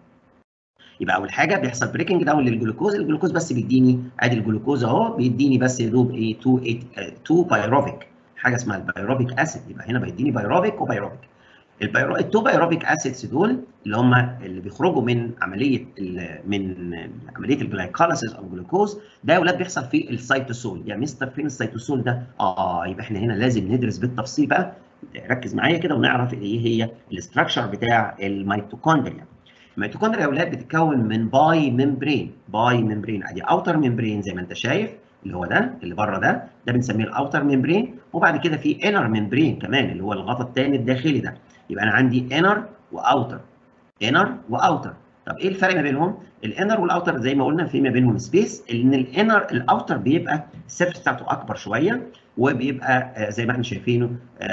يبقى اول حاجه بيحصل بريكنج داون للجلوكوز الجلوكوز بس بيديني ادي الجلوكوز اهو بيديني بس يا دوب ايه 2 2 بايروفيك حاجه اسمها البايروفيك اسيد يبقى هنا بيديني بايروفيك وبايروفيك البيرو... التو بايروفيك اسيدز دول اللي هم اللي بيخرجوا من عمليه من عمليه الجلايكوليسيس او الجلوكوز ده يا اولاد بيحصل في السيتوسول يا مستر فين السيتوسول ده؟ اه يبقى احنا هنا لازم ندرس بالتفصيل بقى ركز معايا كده ونعرف ايه هي الاستراكشر بتاع الميتوكوندريا الميتوكوندريا يا اولاد بتتكون من باي ممبرين باي ممبرين ادي اوتر ممبرين زي ما انت شايف اللي هو ده اللي بره ده ده بنسميه الاوتر ممبرين وبعد كده في انر ممبرين كمان اللي هو الغطاء الثاني الداخلي ده يبقى انا عندي انر واوتر انر واوتر طب ايه الفرق ما بينهم الانر والاوتر زي ما قلنا في ما بينهم سبيس ان الانر الاوتر بيبقى السيرفس بتاعته اكبر شويه وبيبقى زي ما احنا شايفينه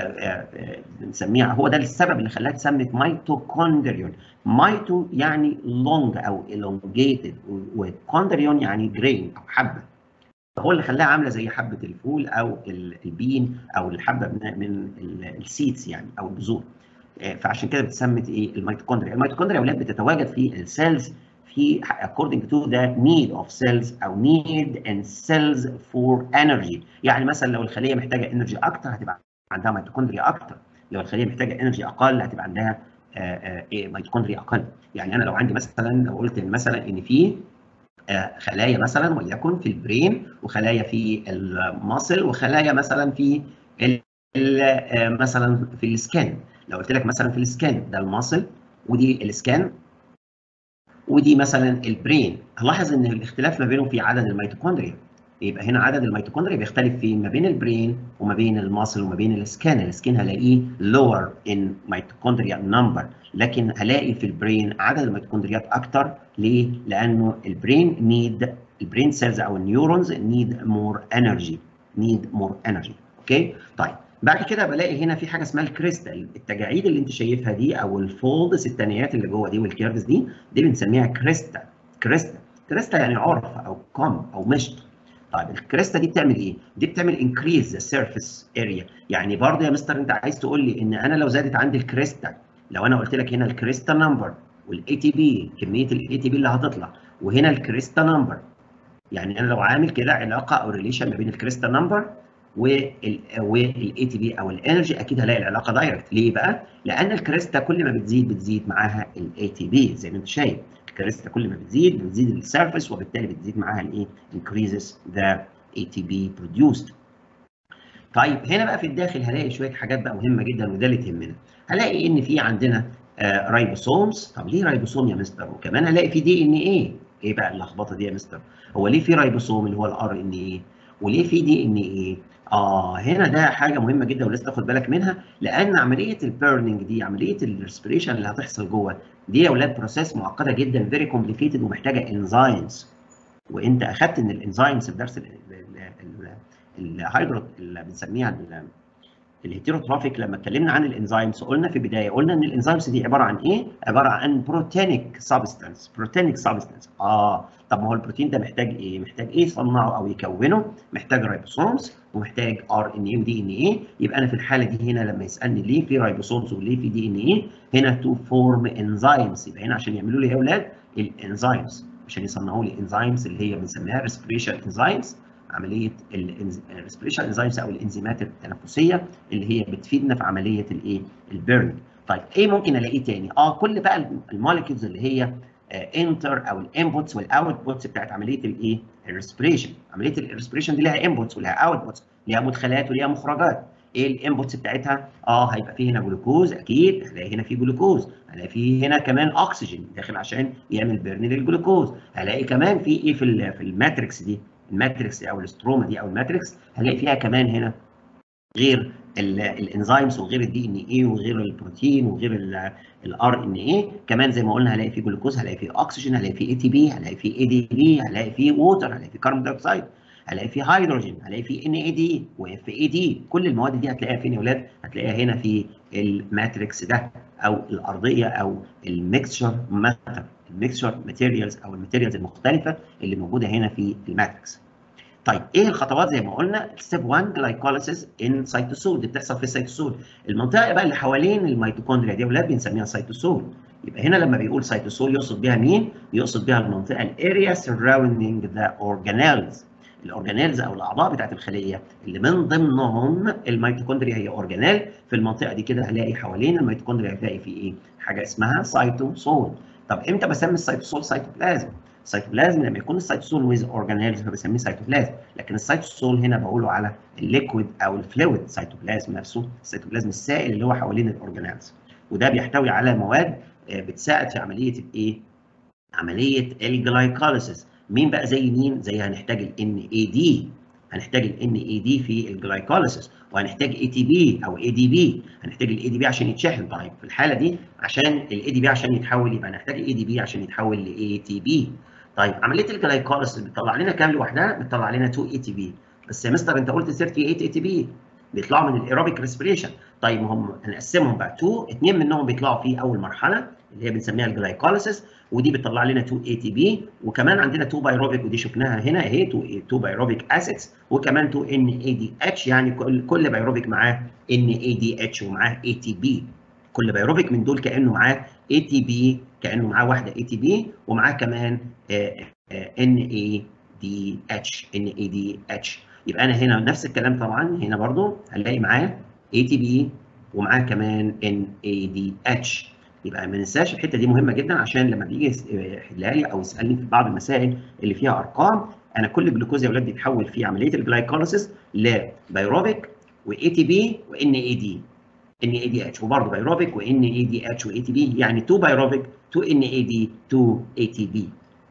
بنسميها هو ده السبب اللي خلاها اتسمت ميتوكوندريون مايتو يعني لونج او elongated وكوندريون يعني جرين او حبه هو اللي خلاها عامله زي حبه الفول او البين او الحبه من السيدز يعني او البذور فعشان كده بتسمت ايه الميتوكوندريا الميتوكوندريا يا اولاد بتتواجد في السيلز في according to the need of cells او need and cells for energy يعني مثلا لو الخليه محتاجه انرجي اكتر هتبقى عندها ميتوكوندريا اكتر لو الخليه محتاجه انرجي اقل هتبقى عندها ايه ميتوكوندريا اقل يعني انا لو عندي مثلا لو قلت مثلا ان في خلايا مثلا وليكن في البرين وخلايا في المصل وخلايا مثلا في مثلا في السكان لو قلت لك مثلا في السكان ده المصل ودي السكان ودي مثلا البرين هلاحظ ان الاختلاف ما بينهم في عدد الميتوكوندريا يبقى هنا عدد الميتوكوندريا بيختلف في ما بين البرين وما بين الماسل وما بين السكان السكان هلاقيه lower in mitochondria number لكن هلاقي في البرين عدد الميتوكوندريات اكتر ليه؟ لانه البرين نيد البرين سيلز او النيورونز نيد مور انرجي نيد مور انرجي اوكي طيب بعد كده بلاقي هنا في حاجه اسمها الكريستال التجاعيد اللي انت شايفها دي او الفولدز الثانيات اللي جوه دي والكيرفز دي دي بنسميها كريستا كريستا كريستا يعني عرف او كوم او مشط طيب الكريستا دي بتعمل ايه؟ دي بتعمل انكريز ذا سيرفيس اريا يعني برضه يا مستر انت عايز تقول لي ان انا لو زادت عندي الكريستا لو انا قلت لك هنا الكريستا نمبر والاي تي بي كميه الاي تي بي اللي هتطلع وهنا الكريستا نمبر يعني انا لو عامل كده علاقه او ريليشن ما بين الكريستا نمبر والاي تي بي او الانرجي اكيد هلاقي العلاقه دايركت ليه بقى؟ لان الكريستا كل ما بتزيد بتزيد معاها الاي تي بي زي ما انت شايف الكريستا كل ما بتزيد بتزيد السيرفيس وبالتالي بتزيد معاها الايه؟ increases the ATP produced. طيب هنا بقى في الداخل هلاقي شويه حاجات بقى مهمه جدا وده اللي تهمنا. هلاقي ان في عندنا آه رايبوسومز، طب ليه رايبوسوم يا مستر؟ وكمان هلاقي في دي ان ايه؟ ايه بقى اللخبطه دي يا مستر؟ هو ليه في رايبوسوم اللي هو الار ان ايه؟ وليه في دي ان ايه؟ اه هنا ده حاجه مهمه جدا ولازم تاخد بالك منها لان عمليه البيرنينج دي عمليه الريسبريشن اللي هتحصل جوه دي يا اولاد بروسيس معقده جدا فيري كومبليكيتد ومحتاجه انزيمز وانت اخدت ان الانزيمز في درس الهيدرو اللي بنسميها الهيتيروتروفيك لما اتكلمنا عن الانزيمز قلنا في البدايه قلنا ان الانزيمز دي عباره عن ايه؟ عباره عن بروتينيك سبستانس بروتينيك سبستانس اه طب ما هو البروتين ده محتاج ايه؟ محتاج ايه يصنعه او يكونه؟ محتاج رايبوسومز ومحتاج ار ان اي ودي ان اي يبقى انا في الحاله دي هنا لما يسالني ليه في رايبوسومز وليه في دي ان اي هنا تو فورم انزيمز يبقى هنا عشان يعملوا لي يا اولاد الانزيمز عشان يصنعوا لي انزيمز اللي هي بنسميها ريسبريشن انزيمز عمليه الريسبريشن انزيمز او الانزيمات التنفسيه اللي هي بتفيدنا في عمليه الايه البيرنج طيب ايه ممكن الاقيه تاني اه كل بقى الموليكيولز اللي هي انتر او الانبوتس والاوتبوتس بتاعت عمليه الايه الريسبريشن عمليه الريسبريشن دي لها انبوتس ولها اوتبوتس ليها مدخلات وليها مخرجات ايه الانبوتس بتاعتها اه هيبقى فيه هنا جلوكوز اكيد هلاقي هنا في جلوكوز هلاقي فيه هنا كمان اكسجين داخل عشان يعمل بيرن للجلوكوز هلاقي كمان في ايه في في الماتريكس دي الماتريكس او الاستروما دي او الماتريكس هلاقي فيها كمان هنا غير الانزيمز وغير الدي ان اي وغير البروتين وغير الار ان اي كمان زي ما قلنا هلاقي فيه جلوكوز هلاقي فيه اكسجين هلاقي فيه اي تي بي هلاقي فيه اي دي بي هلاقي فيه ووتر هلاقي فيه كربون دايوكسيد هلاقي فيه هيدروجين هلاقي فيه ان اي دي واف اي دي كل المواد دي هتلاقيها فين يا اولاد هتلاقيها هنا في الماتريكس ده او الارضيه او الميكسشر ماتر الميكسشر ماتيريالز او الماتيريالز المختلفه اللي موجوده هنا في الماتريكس طيب ايه الخطوات زي ما قلنا ستيب 1 جلايكوليسيس ان سيتوسول دي بتحصل في السيتوسول المنطقه بقى اللي حوالين الميتوكوندريا دي اولاد بنسميها سيتوسول يبقى هنا لما بيقول سيتوسول يقصد بيها مين يقصد بيها المنطقه الاريا سراوندينج ذا اورجانيلز الاورجانيلز او الاعضاء بتاعت الخليه اللي من ضمنهم الميتوكوندريا هي اورجانيل في المنطقه دي كده هلاقي حوالين الميتوكوندريا هتلاقي في ايه حاجه اسمها سيتوسول طب امتى بسمي السيتوسول سيتوبلازم السيتوبلازم لما يكون السيتوسول ويز اورجانيلز فبسميه سيتوبلازم لكن السيتوسول هنا بقوله على الليكويد او الفلويد سيتوبلازم نفسه السيتوبلازم السائل اللي هو حوالين الاورجانيلز وده بيحتوي على مواد بتساعد في عمليه الايه عمليه الجلايكوليسيس مين بقى زي مين زي هنحتاج ال NAD هنحتاج ال NAD في الجلايكوليسيس وهنحتاج ATP او ADP هنحتاج ال ADP عشان يتشحن طيب في الحاله دي عشان ال ADP عشان يتحول يبقى هنحتاج ال ADP عشان يتحول ل ATP طيب عمليه الجلايكوليسيس بتطلع لنا كام لوحدها بتطلع لنا 2 ATP بس يا مستر انت قلت 38 ATP بيطلعوا من الايروبيك ريسبريشن طيب هم هنقسمهم بقى 2 اثنين منهم بيطلعوا في اول مرحله اللي هي بنسميها الجلايكوليسيس ودي بتطلع لنا 2 اي تي بي وكمان عندنا 2 بايروبيك ودي شفناها هنا اهي 2 بايروبيك اسيدز وكمان 2 ان اي دي اتش يعني كل كل بايروبيك معاه ان اي دي اتش ومعاه اي تي بي كل بايروبيك من دول كانه معاه اي تي بي كانه معاه واحده اي تي بي ومعاه كمان ان اي دي اتش ان اي دي اتش يبقى انا هنا نفس الكلام طبعا هنا برضو هنلاقي معاه اي تي بي ومعاه كمان ان اي دي اتش يبقى ما ننساش الحته دي مهمه جدا عشان لما بيجي يحلها لي او يسالني في بعض المسائل اللي فيها ارقام انا كل جلوكوز يا اولاد بيتحول في عمليه الجلايكوليسيس لبيروبيك واي تي بي وان اي دي ان اي دي اتش وبرضه بيروبيك وان اي دي اتش واي تي بي يعني 2 بيروبيك 2 ان اي دي 2 اي تي بي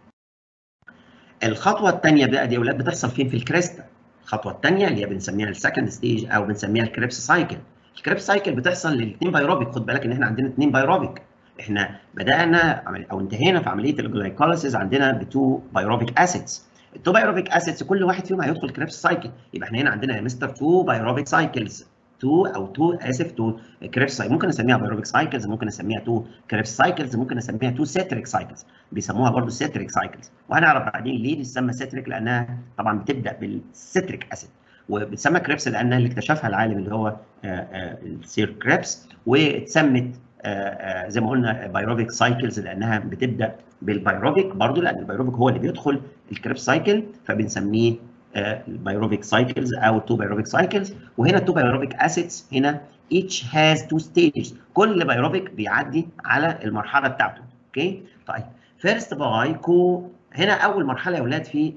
الخطوه الثانيه بقى دي يا اولاد بتحصل فين في الكريستا الخطوه الثانيه اللي هي بنسميها السكند ستيج او بنسميها الكريبس سايكل الكريبس سايكل بتحصل للاثنين بايروبيك خد بالك ان احنا عندنا اثنين بايروبيك احنا بدانا او انتهينا في عمليه الجلايكوليسيس عندنا بتو بايروبيك اسيدز التو بايروبيك اسيدز كل واحد فيهم هيدخل كريبس سايكل يبقى احنا هنا عندنا يا مستر تو بايروبيك سايكلز تو او تو اسف تو كريبس سايكل ممكن اسميها بايروبيك سايكلز ممكن اسميها تو كريبس سايكلز ممكن اسميها تو سيتريك سايكلز بيسموها برضه سيتريك سايكلز وهنعرف بعدين ليه بتسمى سيتريك لانها طبعا بتبدا بالسيتريك اسيد وبتسمى كريبس لانها اللي اكتشفها العالم اللي هو السير كريبس واتسمت زي ما قلنا بايروبيك سايكلز لانها بتبدا بالبايروبيك برضه لان البايروبيك هو اللي بيدخل الكريبس سايكل فبنسميه البايروبيك سايكلز او التو بايروبيك سايكلز وهنا التو بايروبيك اسيدز هنا each has two stages كل بايروبيك بيعدي على المرحله بتاعته اوكي طيب فيرست باي كو هنا اول مرحله يا اولاد في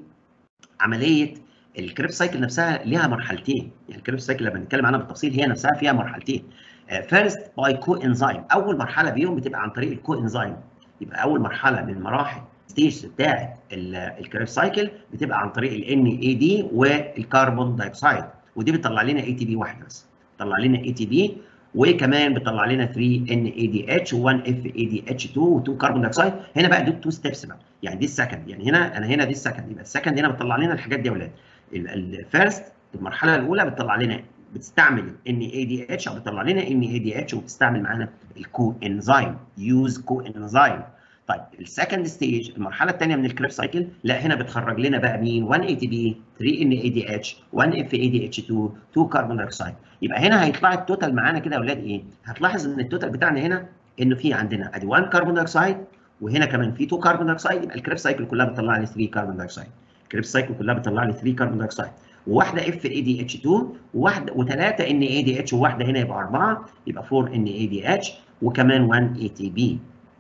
عمليه الكريبس سايكل نفسها ليها مرحلتين يعني الكريبس سايكل لما بنتكلم عنها بالتفصيل هي نفسها فيها مرحلتين فيرست باي كو انزيم اول مرحله بيهم بتبقى عن طريق الكو انزيم يبقى اول مرحله من مراحل ستيج بتاعه الكريب سايكل بتبقى عن طريق ال اي دي والكربون دايوكسيد ودي بتطلع لنا اي تي بي واحده بس بتطلع لنا اي تي بي وكمان بتطلع لنا 3 ان اي دي اتش و1 اف اي دي اتش 2 و2 كربون دايوكسيد هنا بقى دول تو ستيبس بقى يعني دي السكند يعني هنا انا هنا دي السكند يبقى السكند هنا بتطلع لنا الحاجات دي يا اولاد الفيرست المرحله الاولى بتطلع لنا بتستعمل ان اي دي اتش او بتطلع لنا ان اي دي اتش وبتستعمل معانا الكو انزيم يوز كو انزيم طيب السكند ستيج المرحله الثانيه من الكريب سايكل لا هنا بتخرج لنا بقى مين 1 اي تي بي 3 ان اي دي اتش 1 اف اي دي اتش 2 2 كربون دايوكسيد يبقى هنا هيطلع التوتال معانا كده يا اولاد ايه هتلاحظ ان التوتال بتاعنا هنا انه في عندنا ادي 1 كربون دايوكسيد وهنا كمان في 2 كربون دايوكسيد يبقى الكريب سايكل كلها بتطلع لي 3 كربون دايوكسيد الكريب سايكل كلها بتطلع لي 3 كربون دايوكسيد وواحده اف اي دي اتش 2 وواحده وثلاثه ان اي دي اتش وواحده هنا يبقى اربعه يبقى 4 ان اي دي اتش وكمان 1 اي تي بي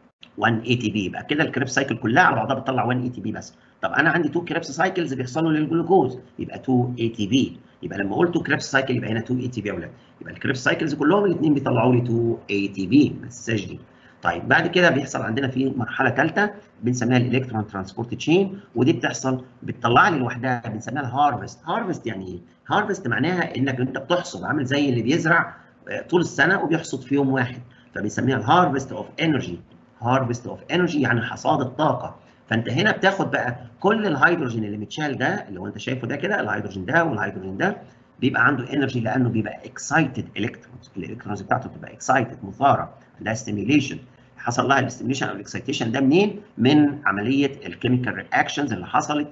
1 اي تي بي يبقى كده الكريب سايكل كلها على بعضها بتطلع 1 اي تي بي بس طب انا عندي 2 كريبس سايكلز بيحصلوا للجلوكوز يبقى 2 اي تي بي يبقى لما قلت 2 كريبس سايكل يبقى هنا 2 اي تي بي يا اولاد يبقى الكريبس سايكلز كلهم الاثنين بيطلعوا لي 2 اي تي بي ما تنساش دي طيب بعد كده بيحصل عندنا في مرحله ثالثه بنسميها الالكترون ترانسبورت تشين ودي بتحصل بتطلع لي لوحدها بنسميها الهارفست هارفست يعني ايه هارفست معناها انك انت بتحصد عامل زي اللي بيزرع طول السنه وبيحصد في يوم واحد فبنسميها الهارفست اوف انرجي هارفست اوف انرجي يعني حصاد الطاقه فانت هنا بتاخد بقى كل الهيدروجين اللي متشال ده اللي هو انت شايفه ده كده الهيدروجين ده والهيدروجين ده بيبقى عنده انرجي لانه بيبقى اكسايتد الكترونز الالكترونز بتاعته بتبقى اكسايتد مثاره عندها ستيميليشن حصل لها الاستيميليشن او الاكسايتيشن ده منين؟ من عمليه الكيميكال رياكشنز اللي حصلت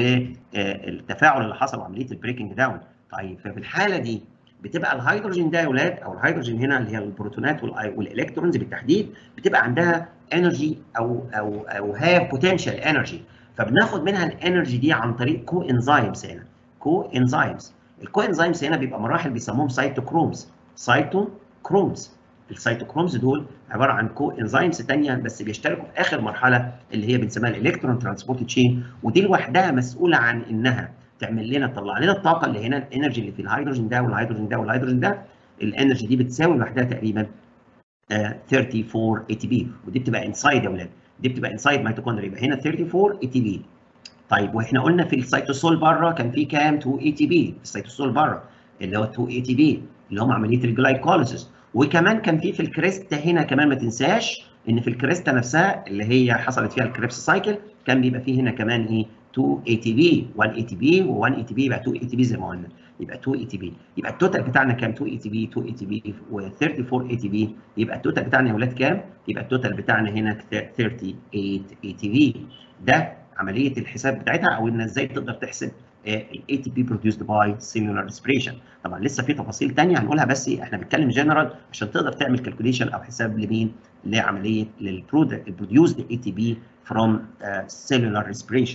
والتفاعل اللي حصل وعمليه البريكنج داون طيب ففي الحاله دي بتبقى الهيدروجين ده يا اولاد او الهيدروجين هنا اللي هي البروتونات والالكترونز بالتحديد بتبقى عندها انرجي او او او هاف بوتنشال انرجي فبناخد منها الانرجي دي عن طريق كو انزيمز هنا كو انزيمز الكو انزيمز هنا بيبقى مراحل بيسموهم سايتوكرومز سايتوكرومز السيتوكرومز دول عباره عن كو انزيمز ثانيه بس بيشتركوا في اخر مرحله اللي هي بنسميها الالكترون ترانسبورت تشين ودي لوحدها مسؤوله عن انها تعمل لنا تطلع لنا الطاقه اللي هنا الانرجي اللي في الهيدروجين ده والهيدروجين ده والهيدروجين ده الانرجي دي بتساوي لوحدها تقريبا آه 34 اي تي بي ودي بتبقى انسايد يا اولاد دي بتبقى انسايد ميتوكوندريا يبقى هنا 34 اي تي بي طيب واحنا قلنا في السيتوسول بره كان في كام 2 اي تي بي في السيتوسول بره اللي هو 2 اي تي بي اللي هم عمليه الجلايكوليسيس وكمان كان في في الكريستا هنا كمان ما تنساش ان في الكريستا نفسها اللي هي حصلت فيها الكريبس سايكل كان بيبقى فيه هنا كمان ايه 2 اي تي بي 1 اي تي بي و1 اي تي بي يبقى 2 اي تي بي زي ما قلنا يبقى 2 اي تي بي يبقى التوتال بتاعنا كام 2 اي تي بي 2 اي تي بي و34 اي تي بي يبقى التوتال بتاعنا يا ولاد كام يبقى التوتال بتاعنا هنا 38 اي تي بي ده عمليه الحساب بتاعتها او ان ازاي تقدر تحسب الاي تي بي produced باي cellular respiration طبعا لسه في تفاصيل ثانيه هنقولها بس احنا بنتكلم جنرال عشان تقدر تعمل كالكوليشن او حساب لمين لعمليه للبروديوسد اي تي بي from uh, cellular respiration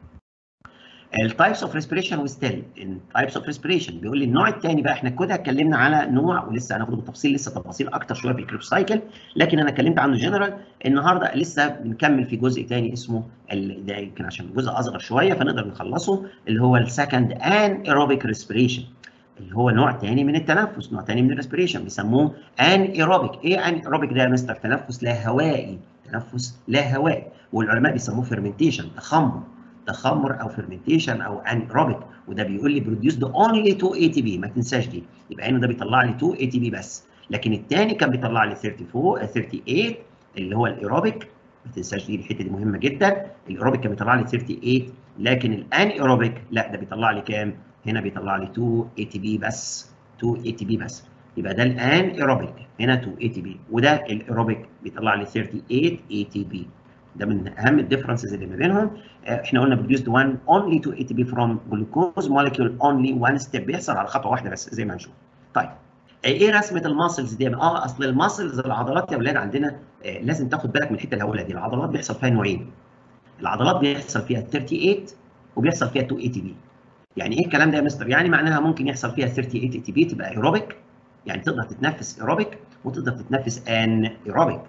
التايبس اوف ريسبيريشن وستيل التايبس اوف ريسبيريشن بيقول لي النوع الثاني بقى احنا كده اتكلمنا على نوع ولسه هناخده بالتفصيل لسه تفاصيل اكتر شويه في الكريب سايكل لكن انا اتكلمت عنه جنرال النهارده لسه بنكمل في جزء ثاني اسمه ده يمكن عشان جزء اصغر شويه فنقدر نخلصه اللي هو السكند ان ايروبيك ريسبيريشن اللي هو نوع ثاني من التنفس نوع ثاني من الريسبيريشن بيسموه ان ايروبيك ايه ان ايروبيك ده يا مستر تنفس لا هوائي تنفس لا هوائي والعلماء بيسموه فيرمنتيشن تخمر تخمر او فيرمنتيشن او انيروبيك وده بيقول لي بروديوسد اونلي 2 اي تي بي ما تنساش دي يبقى هنا ده بيطلع لي 2 اي تي بي بس لكن الثاني كان بيطلع لي 34 38 اللي هو الايروبيك ما تنساش دي الحته دي مهمه جدا الايروبيك كان بيطلع لي 38 لكن الانيروبيك لا ده بيطلع لي كام هنا بيطلع لي 2 اي تي بي بس 2 اي تي بي بس يبقى ده الان ايروبيك هنا 2 اي تي بي وده الايروبيك بيطلع لي 38 اي تي بي ده من اهم الديفرنسز اللي ما بينهم احنا قلنا produced one only 2 ATP from glucose molecule only one step بيحصل على خطوه واحده بس زي ما هنشوف. طيب ايه رسمه الماسلز دي؟ اه اصل الماسلز العضلات يا اولاد عندنا آه لازم تاخد بالك من الحته اللي هقولها دي العضلات بيحصل فيها نوعين. العضلات بيحصل فيها 38 وبيحصل فيها 2 ATP. يعني ايه الكلام ده يا مستر؟ يعني معناها ممكن يحصل فيها 38 ATP تبقى ايروبيك يعني تقدر تتنفس ايروبيك وتقدر تتنفس ان ايروبيك.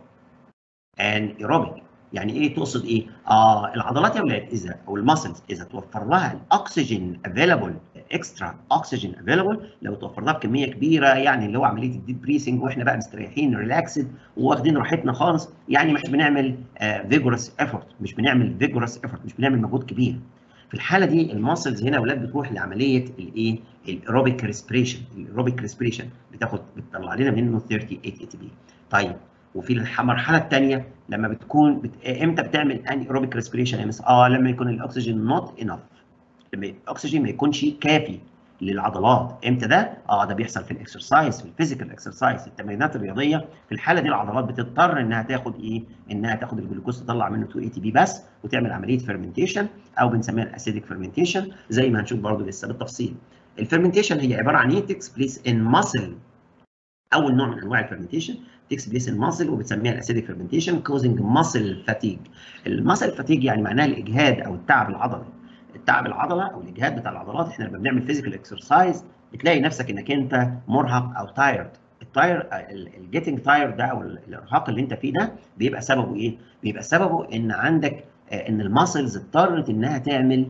ان ايروبيك يعني ايه تقصد ايه؟ اه العضلات يا اولاد اذا او الماسلز اذا توفر لها الاكسجين افيلابل اكسترا اكسجين افيلابل لو توفر لها بكميه كبيره يعني اللي هو عمليه الديب بريسنج واحنا بقى مستريحين ريلاكسد وواخدين راحتنا خالص يعني مش بنعمل فيجورس آه ايفورت مش بنعمل فيجورس ايفورت مش بنعمل مجهود كبير. في الحاله دي الماسلز هنا يا اولاد بتروح لعمليه الايه؟ الايروبيك ريسبريشن الايروبيك ريسبريشن بتاخد بتطلع لنا منه 38 اي تي بي. طيب وفي المرحله الثانيه لما بتكون بت... امتى بتعمل ان ايروبيك ريسبريشن يا مس اه لما يكون الاكسجين نوت انف لما الاكسجين ما يكونش كافي للعضلات امتى ده اه ده بيحصل في الاكسرسايز في الفيزيكال اكسرسايز التمرينات الرياضيه في الحاله دي العضلات بتضطر انها تاخد ايه انها تاخد الجلوكوز تطلع منه 2 اي تي بي بس وتعمل عمليه فيرمنتيشن او بنسميها الاسيديك فيرمنتيشن زي ما هنشوف برضه لسه بالتفصيل الفيرمنتيشن هي عباره عن ايه تكس بليس ان ماسل اول نوع من انواع الفيرمنتيشن تكس بليس الماسل وبتسميها الاسيديك فيرمنتيشن كوزنج ماسل فاتيج الماسل فاتيج يعني معناها الاجهاد او التعب العضلي التعب العضله او الاجهاد بتاع العضلات احنا لما بنعمل فيزيكال اكسرسايز بتلاقي نفسك انك انت مرهق او تايرد التاير الجيتنج تاير ده او الارهاق اللي انت فيه ده بيبقى سببه ايه؟ بيبقى سببه ان عندك ان الماسلز اضطرت انها تعمل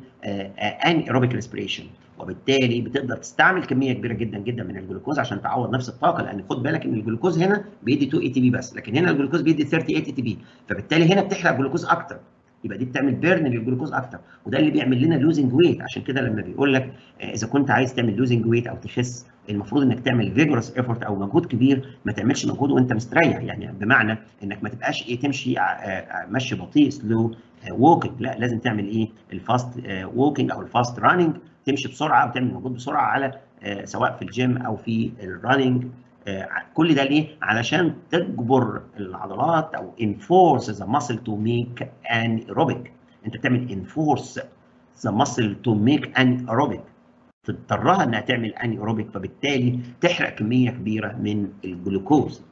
ان ايروبيك ريسبريشن وبالتالي بتقدر تستعمل كميه كبيره جدا جدا من الجلوكوز عشان تعوض نفس الطاقه لان خد بالك ان الجلوكوز هنا بيدي 2 اي تي بي بس لكن هنا الجلوكوز بيدي 38 اي تي بي فبالتالي هنا بتحرق جلوكوز اكتر يبقى دي بتعمل بيرن للجلوكوز اكتر وده اللي بيعمل لنا لوزنج ويت عشان كده لما بيقول لك اذا كنت عايز تعمل لوزنج ويت او تخس المفروض انك تعمل فيجورس ايفورت او مجهود كبير ما تعملش مجهود وانت مستريح يعني بمعنى انك ما تبقاش ايه تمشي مشي بطيء سلو ووكينج لا لازم تعمل ايه الفاست ووكينج او الفاست راننج تمشي بسرعه وتعمل مجهود بسرعه على سواء في الجيم او في الرننج كل ده ليه؟ علشان تجبر العضلات او enforce the muscle to make an aerobic انت بتعمل enforce the muscle to make an aerobic تضطرها انها تعمل ان ايروبيك فبالتالي تحرق كميه كبيره من الجلوكوز.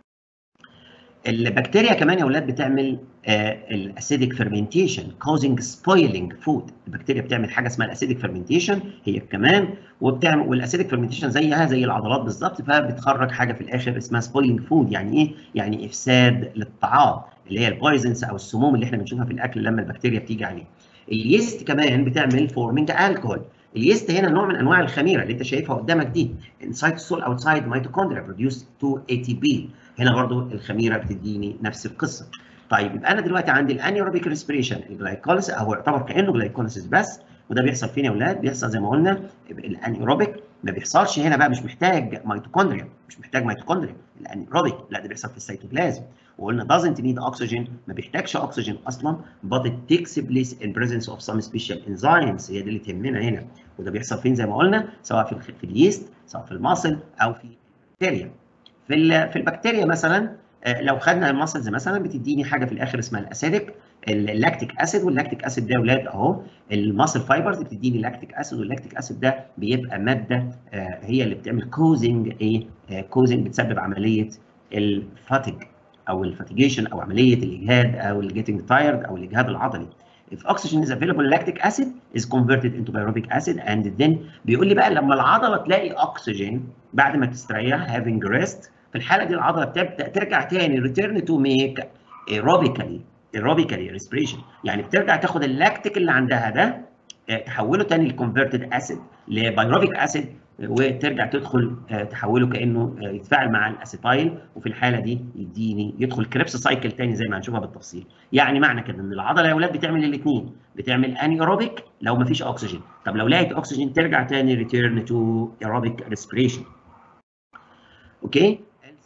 البكتيريا كمان يا اولاد بتعمل الاسيديك فيرمنتيشن كوزنج سبويلنج فود البكتيريا بتعمل حاجه اسمها الاسيديك فيرمنتيشن هي كمان وبتعمل والاسيديك فيرمنتيشن زيها زي العضلات بالظبط فبتخرج حاجه في الاخر اسمها سبويلنج فود يعني ايه؟ يعني افساد للطعام اللي هي البويزنز او السموم اللي احنا بنشوفها في الاكل لما البكتيريا بتيجي عليه. اليست كمان بتعمل فورمنج الكحول اليست هنا نوع من انواع الخميره اللي انت شايفها قدامك دي انسايتوسول اوتسايد ميتوكوندريا بروديوس 2 اي تي بي هنا برضو الخميره بتديني نفس القصه طيب يبقى انا دلوقتي عندي الانيروبيك ريسبريشن الجلايكوليس هو يعتبر كانه جلايكوليسيس بس وده بيحصل فين يا اولاد بيحصل زي ما قلنا الانيروبيك ما بيحصلش هنا بقى مش محتاج ميتوكوندريا مش محتاج ميتوكوندريا الانيروبيك لا ده بيحصل في السيتوبلازم وقلنا doesn't need oxygen ما بيحتاجش اكسجين اصلا but it takes place in presence of some special enzymes هي دي اللي تهمنا هنا وده بيحصل فين زي ما قلنا سواء في في اليست سواء في الماسل او في البكتيريا في في البكتيريا مثلا لو خدنا الماسلز مثلا بتديني حاجه في الاخر اسمها الاسيدك اللاكتيك اسيد واللاكتيك اسيد ده يا اولاد اهو الماسل فايبرز بتديني لاكتيك اسيد واللاكتيك اسيد ده بيبقى ماده هي اللي بتعمل كوزنج ايه كوزنج بتسبب عمليه الفاتيج او الفاتيجيشن او عمليه الاجهاد او الجيتنج تايرد او الاجهاد العضلي if oxygen is available lactic acid is converted into pyruvic acid and then بيقول لي بقى لما العضله تلاقي اكسجين بعد ما تستريح having rest في الحاله دي العضله بتبدا ترجع تاني return to make aerobically aerobically respiration يعني بترجع تاخد اللاكتيك اللي عندها ده تحوله تاني لكونفرتد اسيد لبيروفيك اسيد وترجع تدخل تحوله كانه يتفاعل مع الاسيتايل وفي الحاله دي يديني يدخل كريبس سايكل تاني زي ما هنشوفها بالتفصيل يعني معنى كده ان العضله يا اولاد بتعمل الاثنين بتعمل انيروبيك لو ما فيش اكسجين طب لو لقيت اكسجين ترجع تاني ريتيرن تو ايروبيك ريسبريشن اوكي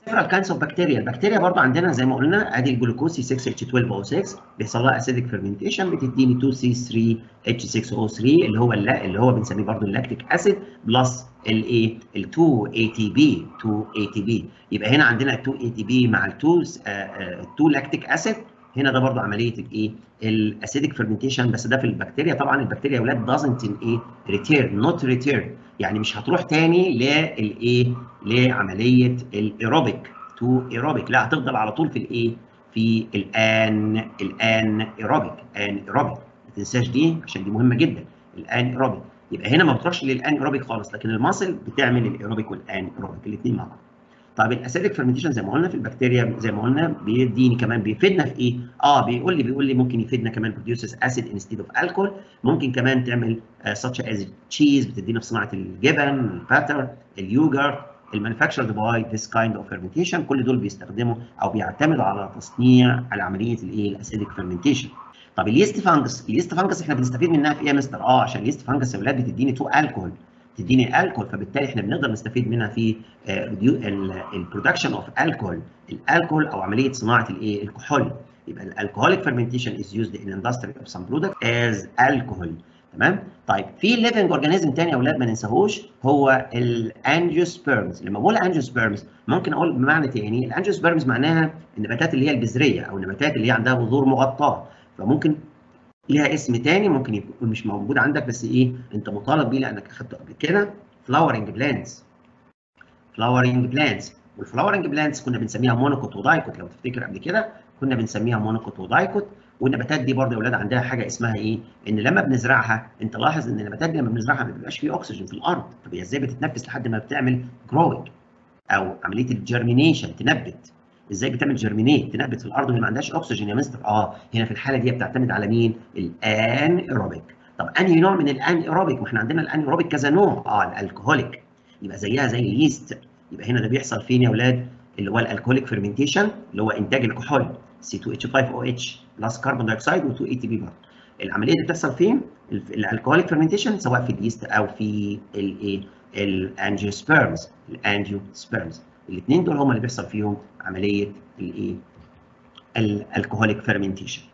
several kinds of bacteria البكتيريا برضو عندنا زي ما قلنا ادي الجلوكوز C6H12O6 بيحصل لها acidic fermentation بتديني 2C3H6O3 اللي هو اللا اللي هو بنسميه برضو اللاكتيك اسيد بلس الايه ال 2 ATP 2 ATP يبقى هنا عندنا 2 ATP مع ال 2 2 لاكتيك اسيد هنا ده برضو عمليه الايه الاسيديك فيرمنتيشن بس ده في البكتيريا طبعا البكتيريا يا اولاد doesn't ايه ريتيرن نوت ريتيرن يعني مش هتروح تاني للايه لعمليه الايروبيك تو ايروبيك لا هتفضل على طول في الايه في الان الان ايروبيك ان ايروبيك ما تنساش دي عشان دي مهمه جدا الان ايروبيك يبقى هنا ما بتروحش للان ايروبيك خالص لكن الماسل بتعمل الايروبيك والان ايروبيك الاثنين مع بعض طيب الاسيديك فيرمنتيشن زي ما قلنا في البكتيريا زي ما قلنا بيديني كمان بيفيدنا في ايه؟ اه بيقول لي بيقول لي ممكن يفيدنا كمان بروديوسز اسيد انستيد اوف الكحول ممكن كمان تعمل ساتش از تشيز بتدينا في صناعه الجبن الباتر اليوجرت المانيفاكتشرد باي ذيس كايند اوف فيرمنتيشن كل دول بيستخدموا او بيعتمدوا على تصنيع على عمليه الايه الاسيديك فيرمنتيشن طب اليست فانجس اليست فانجس احنا بنستفيد منها في ايه يا مستر؟ اه عشان اليست فانجس يا اولاد بتديني تو الكحول تديني الكحول فبالتالي احنا بنقدر نستفيد منها في البرودكشن اوف الكحول الالكحول او عمليه صناعه الايه الكحول يبقى الالكحوليك فيرمنتيشن از يوزد ان اندستري اوف سم برودكت از الكحول تمام طيب في ليفنج اورجانيزم تاني يا اولاد ما ننساهوش هو الانجيوسبيرمز لما بقول انجيوسبيرمز ممكن اقول بمعنى تاني الانجيوسبيرمز معناها النباتات اللي هي البذريه او النباتات اللي هي عندها بذور مغطاه فممكن ليها اسم تاني ممكن يكون مش موجود عندك بس ايه انت مطالب بيه لانك اخدته قبل كده فلاورنج بلانتس فلاورنج بلانتس والفلاورنج بلانتس كنا بنسميها مونوكوت ودايكوت لو تفتكر قبل كده كنا بنسميها مونوكوت ودايكوت والنباتات دي برضه يا اولاد عندها حاجه اسمها ايه؟ ان لما بنزرعها انت لاحظ ان النباتات دي لما بنزرعها ما بيبقاش فيه اكسجين في الارض طب هي ازاي بتتنفس لحد ما بتعمل جروينج او عمليه الجرمينيشن تنبت ازاي بتعمل جرمينيت تنبت في الارض وهي ما عندهاش اكسجين يا مستر اه هنا في الحاله دي بتعتمد على مين الان ايروبيك طب انهي نوع من الان ايروبيك ما احنا عندنا الان ايروبيك كذا نوع اه الالكهوليك يبقى زيها زي اليست يبقى هنا ده بيحصل فين يا اولاد اللي هو الالكهوليك فيرمنتيشن اللي هو انتاج الكحول C2H5OH بلس كربون دايوكسيد و2 ATP برضه العمليه دي بتحصل فين الالكهوليك فيرمنتيشن سواء في اليست او في الايه الانجيوسبيرمز الانجيوسبيرمز الاثنين دول هم اللي بيحصل فيهم عمليه الايه الالكهوليك فيرمنتيشن